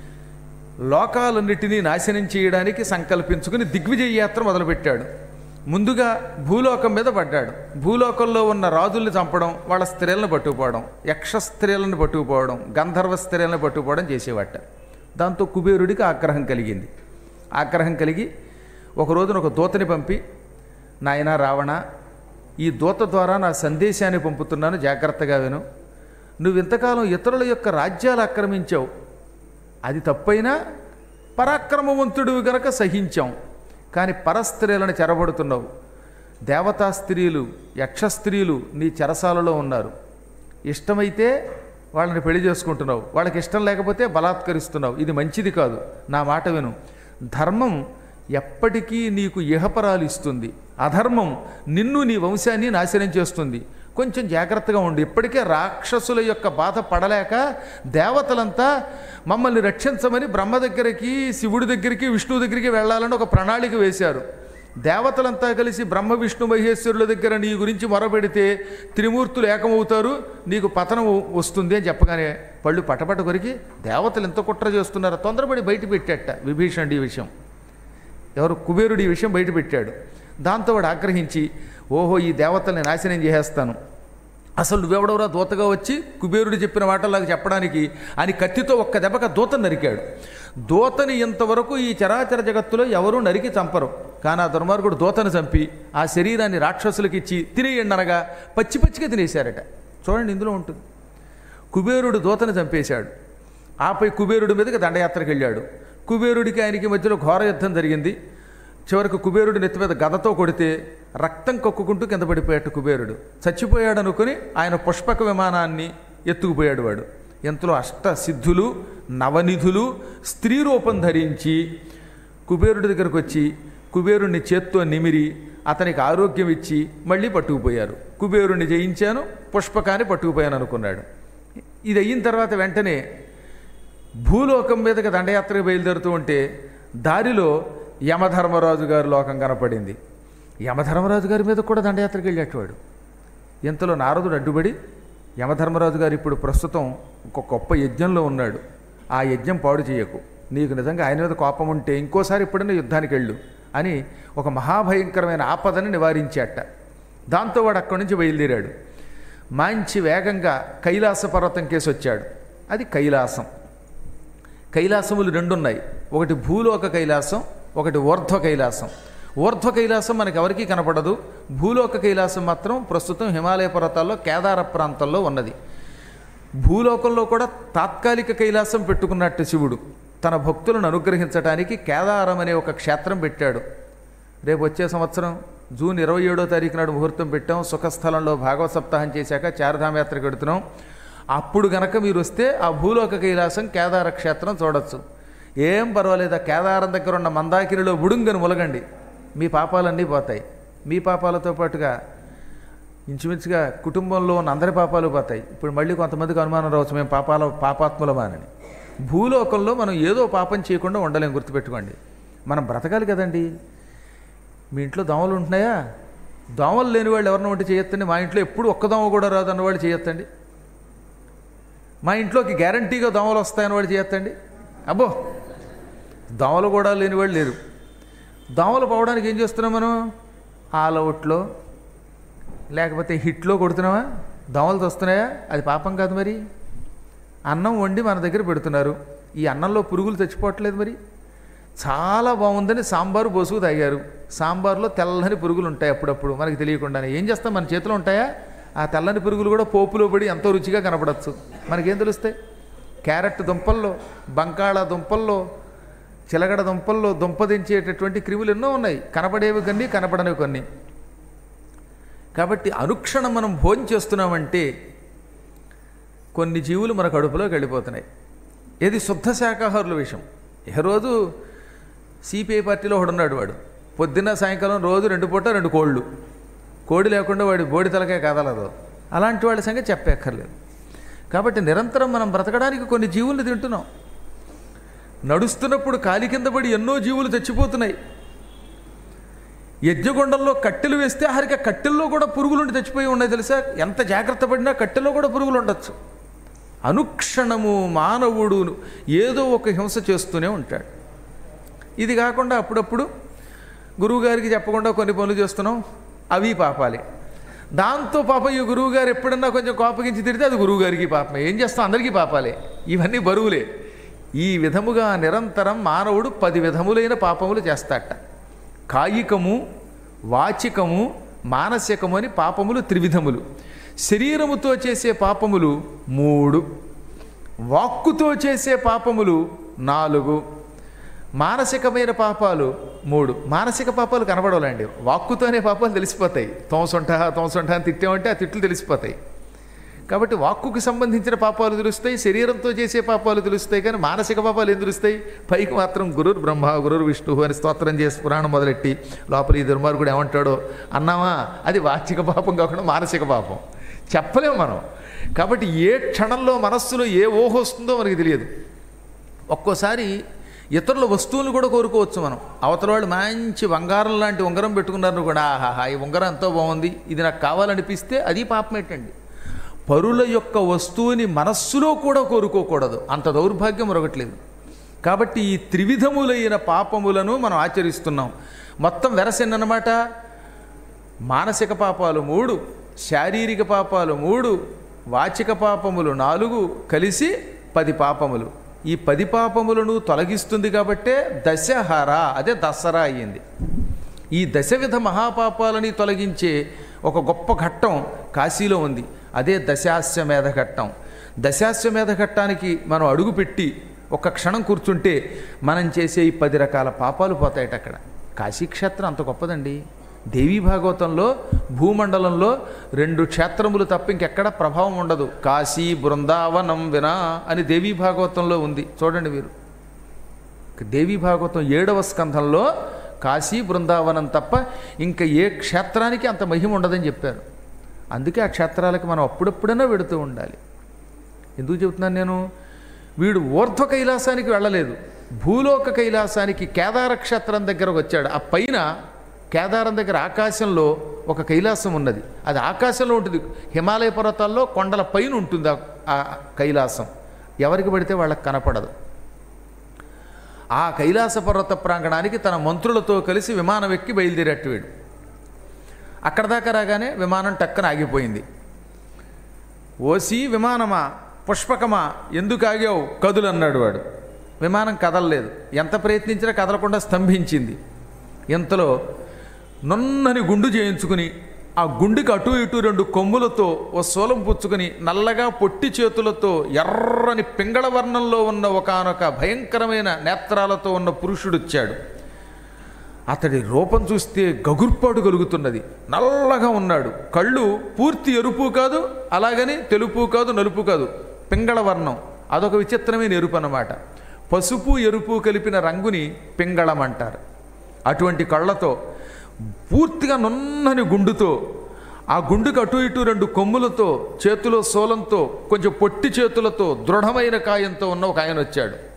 లోకాలన్నిటినీ నాశనం చేయడానికి సంకల్పించుకుని దిగ్విజయ యాత్ర మొదలుపెట్టాడు ముందుగా భూలోకం మీద పడ్డాడు భూలోకంలో ఉన్న రాజుల్ని చంపడం వాళ్ళ స్త్రీలను పట్టుకుపోవడం యక్ష స్త్రీలను పట్టుకుపోవడం గంధర్వ స్త్రీలను పట్టుకుపోవడం చేసేవాట దాంతో కుబేరుడికి ఆగ్రహం కలిగింది ఆగ్రహం కలిగి ఒక రోజున ఒక దూతని పంపి నాయన రావణ ఈ దూత ద్వారా నా సందేశాన్ని పంపుతున్నాను జాగ్రత్తగా విను నువ్వు ఇంతకాలం ఇతరుల యొక్క రాజ్యాలు ఆక్రమించావు అది తప్పైనా పరాక్రమవంతుడివి గనక సహించాం కానీ పరస్త్రీలను చెరబడుతున్నావు దేవతా స్త్రీలు యక్ష స్త్రీలు నీ చెరసాలలో ఉన్నారు ఇష్టమైతే వాళ్ళని పెళ్లి చేసుకుంటున్నావు వాళ్ళకి ఇష్టం లేకపోతే బలాత్కరిస్తున్నావు ఇది మంచిది కాదు నా మాట విను ధర్మం ఎప్పటికీ నీకు ఇహపరాలు ఇస్తుంది అధర్మం నిన్ను నీ వంశాన్ని నాశనం చేస్తుంది కొంచెం జాగ్రత్తగా ఉండు ఇప్పటికే రాక్షసుల యొక్క బాధ పడలేక దేవతలంతా మమ్మల్ని రక్షించమని బ్రహ్మ దగ్గరికి శివుడి దగ్గరికి విష్ణువు దగ్గరికి వెళ్ళాలని ఒక ప్రణాళిక వేశారు దేవతలంతా కలిసి బ్రహ్మ విష్ణు మహేశ్వరుల దగ్గర నీ గురించి మొరపెడితే త్రిమూర్తులు ఏకమవుతారు నీకు పతనం వస్తుంది అని చెప్పగానే పళ్ళు పటపట కొరికి దేవతలు ఎంత కుట్ర చేస్తున్నారో తొందరపడి బయట పెట్టేట విభీషణుడి ఈ విషయం ఎవరు కుబేరుడు ఈ విషయం బయట పెట్టాడు దాంతో వాడు ఆగ్రహించి ఓహో ఈ దేవతల్ని నాశనం చేసేస్తాను అసలు నువ్వెవడవరా దూతగా వచ్చి కుబేరుడు చెప్పిన మాటలాగా చెప్పడానికి అని కత్తితో ఒక్క దెబ్బక దూతను నరికాడు దూతని ఇంతవరకు ఈ చరాచర జగత్తులో ఎవరూ నరికి చంపరు కానీ ఆ దుర్మార్గుడు దూతను చంపి ఆ శరీరాన్ని రాక్షసులకు ఇచ్చి తినేయండి అనగా పచ్చి పచ్చిగా తినేశారట చూడండి ఇందులో ఉంటుంది కుబేరుడు దూతను చంపేశాడు ఆపై కుబేరుడి మీదకి దండయాత్రకు వెళ్ళాడు కుబేరుడికి ఆయనకి మధ్యలో ఘోర యుద్ధం జరిగింది చివరికి కుబేరుడి నెత్తి మీద గదతో కొడితే రక్తం కక్కుకుంటూ కింద పడిపోయాడు కుబేరుడు చచ్చిపోయాడు అనుకుని ఆయన పుష్పక విమానాన్ని ఎత్తుకుపోయాడు వాడు ఎంతలో అష్ట సిద్ధులు నవనిధులు స్త్రీ రూపం ధరించి కుబేరుడి దగ్గరకు వచ్చి కుబేరుణ్ణి చేత్తో నిమిరి అతనికి ఆరోగ్యం ఇచ్చి మళ్ళీ పట్టుకుపోయారు కుబేరుణ్ణి జయించాను పుష్పకాన్ని పట్టుకుపోయాను అనుకున్నాడు ఇది అయిన తర్వాత వెంటనే భూలోకం మీదకి దండయాత్రకు బయలుదేరుతూ ఉంటే దారిలో యమధర్మరాజు గారి లోకం కనపడింది యమధర్మరాజు గారి మీద కూడా దండయాత్రకు వెళ్ళేటవాడు ఇంతలో నారదుడు అడ్డుపడి యమధర్మరాజు గారు ఇప్పుడు ప్రస్తుతం ఒక గొప్ప యజ్ఞంలో ఉన్నాడు ఆ యజ్ఞం పాడు చేయకు నీకు నిజంగా ఆయన మీద కోపం ఉంటే ఇంకోసారి ఎప్పుడైనా యుద్ధానికి వెళ్ళు అని ఒక మహాభయంకరమైన ఆపదని నివారించాట దాంతో వాడు అక్కడి నుంచి బయలుదేరాడు మంచి వేగంగా కైలాస పర్వతం కేసి వచ్చాడు అది కైలాసం కైలాసములు రెండున్నాయి ఒకటి భూలోక కైలాసం ఒకటి ఊర్ధ్వ కైలాసం ఊర్ధ్వ కైలాసం మనకి ఎవరికీ కనపడదు భూలోక కైలాసం మాత్రం ప్రస్తుతం హిమాలయ పర్వతాల్లో కేదార ప్రాంతంలో ఉన్నది భూలోకంలో కూడా తాత్కాలిక కైలాసం పెట్టుకున్నట్టు శివుడు తన భక్తులను అనుగ్రహించడానికి కేదారం అనే ఒక క్షేత్రం పెట్టాడు రేపు వచ్చే సంవత్సరం జూన్ ఇరవై ఏడో తారీఖు నాడు ముహూర్తం పెట్టాం సుఖస్థలంలో భాగవత సప్తాహం చేశాక చారధామయాత్రకు పెడుతున్నాం అప్పుడు గనక మీరు వస్తే ఆ భూలోక కైలాసం కేదార క్షేత్రం చూడొచ్చు ఏం పర్వాలేదు ఆ కేదారం దగ్గర ఉన్న మందాకిరిలో బుడుంగని ములగండి మీ పాపాలన్నీ పోతాయి మీ పాపాలతో పాటుగా ఇంచుమించుగా కుటుంబంలో ఉన్న అందరి పాపాలు పోతాయి ఇప్పుడు మళ్ళీ కొంతమందికి అనుమానం రావచ్చు మేము పాపాల పాపాత్ములమానని భూలోకంలో మనం ఏదో పాపం చేయకుండా ఉండలేం గుర్తుపెట్టుకోండి మనం బ్రతకాలి కదండి మీ ఇంట్లో దోమలు ఉంటున్నాయా దోమలు లేని వాళ్ళు ఎవరినో ఉంటే చేయొద్దండి మా ఇంట్లో ఎప్పుడు ఒక్క దోమ కూడా రాదు అన్నవాళ్ళు చేయొద్దండి మా ఇంట్లోకి గ్యారంటీగా దోమలు వస్తాయని వాళ్ళు చేయొద్దండి అబ్బో దోమలు కూడా లేని వాళ్ళు లేరు దోమలు పోవడానికి ఏం చేస్తున్నాం మనం ఆల్ అవుట్లో లేకపోతే హిట్లో కొడుతున్నావా దోమలు వస్తున్నాయా అది పాపం కాదు మరి అన్నం వండి మన దగ్గర పెడుతున్నారు ఈ అన్నంలో పురుగులు చచ్చిపోవట్లేదు మరి చాలా బాగుందని సాంబారు బొసుగు తాగారు సాంబార్లో తెల్లని పురుగులు ఉంటాయి అప్పుడప్పుడు మనకి తెలియకుండానే ఏం చేస్తాం మన చేతిలో ఉంటాయా ఆ తెల్లని పురుగులు కూడా పోపులో పడి ఎంతో రుచిగా కనపడచ్చు మనకేం తెలుస్తాయి క్యారెట్ దుంపల్లో బంకాళ దుంపల్లో చిలగడ దుంపల్లో దుంపదించేటటువంటి క్రిములు ఎన్నో ఉన్నాయి కనపడేవి కొన్ని కనపడనివి కొన్ని కాబట్టి అనుక్షణం మనం భోజనం చేస్తున్నామంటే కొన్ని జీవులు మన కడుపులోకి వెళ్ళిపోతున్నాయి ఇది శుద్ధ శాకాహారుల విషయం ఏ రోజు సిపిఐ పార్టీలో ఒకడు ఉన్నాడు వాడు పొద్దున్న సాయంకాలం రోజు రెండు పూట రెండు కోళ్ళు కోడి లేకుండా వాడి బోడి తలకే కదలదు అలాంటి వాళ్ళ సంగతి చెప్పక్కర్లేదు కాబట్టి నిరంతరం మనం బ్రతకడానికి కొన్ని జీవుల్ని తింటున్నాం నడుస్తున్నప్పుడు కాలి కింద పడి ఎన్నో జీవులు చచ్చిపోతున్నాయి యజ్ఞగుండంలో కట్టెలు వేస్తే హరిక కట్టెల్లో కూడా పురుగులుండి చచ్చిపోయి ఉన్నాయి తెలుసా ఎంత జాగ్రత్త పడినా కట్టెలో కూడా పురుగులు ఉండొచ్చు అనుక్షణము మానవుడు ఏదో ఒక హింస చేస్తూనే ఉంటాడు ఇది కాకుండా అప్పుడప్పుడు గురువుగారికి చెప్పకుండా కొన్ని పనులు చేస్తున్నాం అవి పాపాలే దాంతో పాపం ఈ గురువుగారు ఎప్పుడన్నా కొంచెం కోపగించి తిడితే అది గురువుగారికి పాపమే ఏం చేస్తాం అందరికీ పాపాలే ఇవన్నీ బరువులే ఈ విధముగా నిరంతరం మానవుడు పది విధములైన పాపములు చేస్తాట కాయికము వాచికము మానసికము అని పాపములు త్రివిధములు శరీరముతో చేసే పాపములు మూడు వాక్కుతో చేసే పాపములు నాలుగు మానసికమైన పాపాలు మూడు మానసిక పాపాలు కనబడవాలండి వాక్కుతోనే పాపాలు తెలిసిపోతాయి తోమసొంట తోమసొంట అని తిట్టామంటే ఆ తిట్లు తెలిసిపోతాయి కాబట్టి వాక్కుకి సంబంధించిన పాపాలు తెలుస్తాయి శరీరంతో చేసే పాపాలు తెలుస్తాయి కానీ మానసిక పాపాలు ఏం తెలుస్తాయి పైకి మాత్రం గురుర్ బ్రహ్మ గురుర్ విష్ణు అని స్తోత్రం చేసి పురాణం మొదలెట్టి లోపల ఈ దుర్మార్గుడు ఏమంటాడో అన్నామా అది వాచిక పాపం కాకుండా మానసిక పాపం చెప్పలేము మనం కాబట్టి ఏ క్షణంలో మనస్సులో ఏ ఊహ వస్తుందో మనకి తెలియదు ఒక్కోసారి ఇతరుల వస్తువులు కూడా కోరుకోవచ్చు మనం అవతల వాళ్ళు మంచి బంగారం లాంటి ఉంగరం పెట్టుకున్నారు కూడా ఆహాహా ఈ ఉంగరం ఎంతో బాగుంది ఇది నాకు కావాలనిపిస్తే అది పాపమేటండి పరుల యొక్క వస్తువుని మనస్సులో కూడా కోరుకోకూడదు అంత దౌర్భాగ్యం మరొకట్లేదు కాబట్టి ఈ త్రివిధములైన పాపములను మనం ఆచరిస్తున్నాం మొత్తం వెరసెన్నమాట మానసిక పాపాలు మూడు శారీరక పాపాలు మూడు వాచిక పాపములు నాలుగు కలిసి పది పాపములు ఈ పది పాపములను తొలగిస్తుంది కాబట్టే దశహర అదే దసరా అయ్యింది ఈ దశవిధ మహాపాపాలని తొలగించే ఒక గొప్ప ఘట్టం కాశీలో ఉంది అదే దశాశ్వమేధ ఘట్టం దశాశ్వమేధ ఘట్టానికి మనం అడుగుపెట్టి ఒక క్షణం కూర్చుంటే మనం చేసే ఈ పది రకాల పాపాలు పోతాయట అక్కడ కాశీక్షేత్రం అంత గొప్పదండి దేవీ భాగవతంలో భూమండలంలో రెండు క్షేత్రములు తప్ప ఇంకెక్కడ ప్రభావం ఉండదు కాశీ బృందావనం వినా అని దేవీ భాగవతంలో ఉంది చూడండి మీరు దేవీ భాగవతం ఏడవ స్కంధంలో కాశీ బృందావనం తప్ప ఇంకా ఏ క్షేత్రానికి అంత మహిమ ఉండదని చెప్పారు అందుకే ఆ క్షేత్రాలకు మనం అప్పుడప్పుడైనా వెడుతూ ఉండాలి ఎందుకు చెబుతున్నాను నేను వీడు ఊర్ధ్వ కైలాసానికి వెళ్ళలేదు భూలోక కైలాసానికి కేదార క్షేత్రం దగ్గరకు వచ్చాడు ఆ పైన కేదారం దగ్గర ఆకాశంలో ఒక కైలాసం ఉన్నది అది ఆకాశంలో ఉంటుంది హిమాలయ పర్వతాల్లో కొండల పైన ఉంటుంది ఆ- ఆ కైలాసం ఎవరికి పడితే వాళ్ళకి కనపడదు ఆ కైలాస పర్వత ప్రాంగణానికి తన మంత్రులతో కలిసి విమానం ఎక్కి బయలుదేరట్టు వీడు అక్కడ దాకా రాగానే విమానం టక్కన ఆగిపోయింది ఓసి విమానమా పుష్పకమా ఎందుకు ఆగావు కదులు అన్నాడు వాడు విమానం కదలలేదు ఎంత ప్రయత్నించినా కదలకుండా స్తంభించింది ఇంతలో నున్నని గుండు చేయించుకుని ఆ గుండుకి అటు ఇటు రెండు కొమ్ములతో ఓ శూలం పుచ్చుకుని నల్లగా పొట్టి చేతులతో ఎర్రని పింగళ వర్ణంలో ఉన్న ఒకానొక భయంకరమైన నేత్రాలతో ఉన్న పురుషుడు వచ్చాడు అతడి రూపం చూస్తే గగుర్పాటు కలుగుతున్నది నల్లగా ఉన్నాడు కళ్ళు పూర్తి ఎరుపు కాదు అలాగని తెలుపు కాదు నలుపు కాదు పింగళ వర్ణం అదొక విచిత్రమైన ఎరుపు అన్నమాట పసుపు ఎరుపు కలిపిన రంగుని పింగళం అంటారు అటువంటి కళ్ళతో పూర్తిగా నున్నని గుండుతో ఆ గుండుకు అటు ఇటు రెండు కొమ్ములతో చేతిలో శూలంతో కొంచెం పొట్టి చేతులతో దృఢమైన కాయంతో ఉన్న ఒక ఆయన వచ్చాడు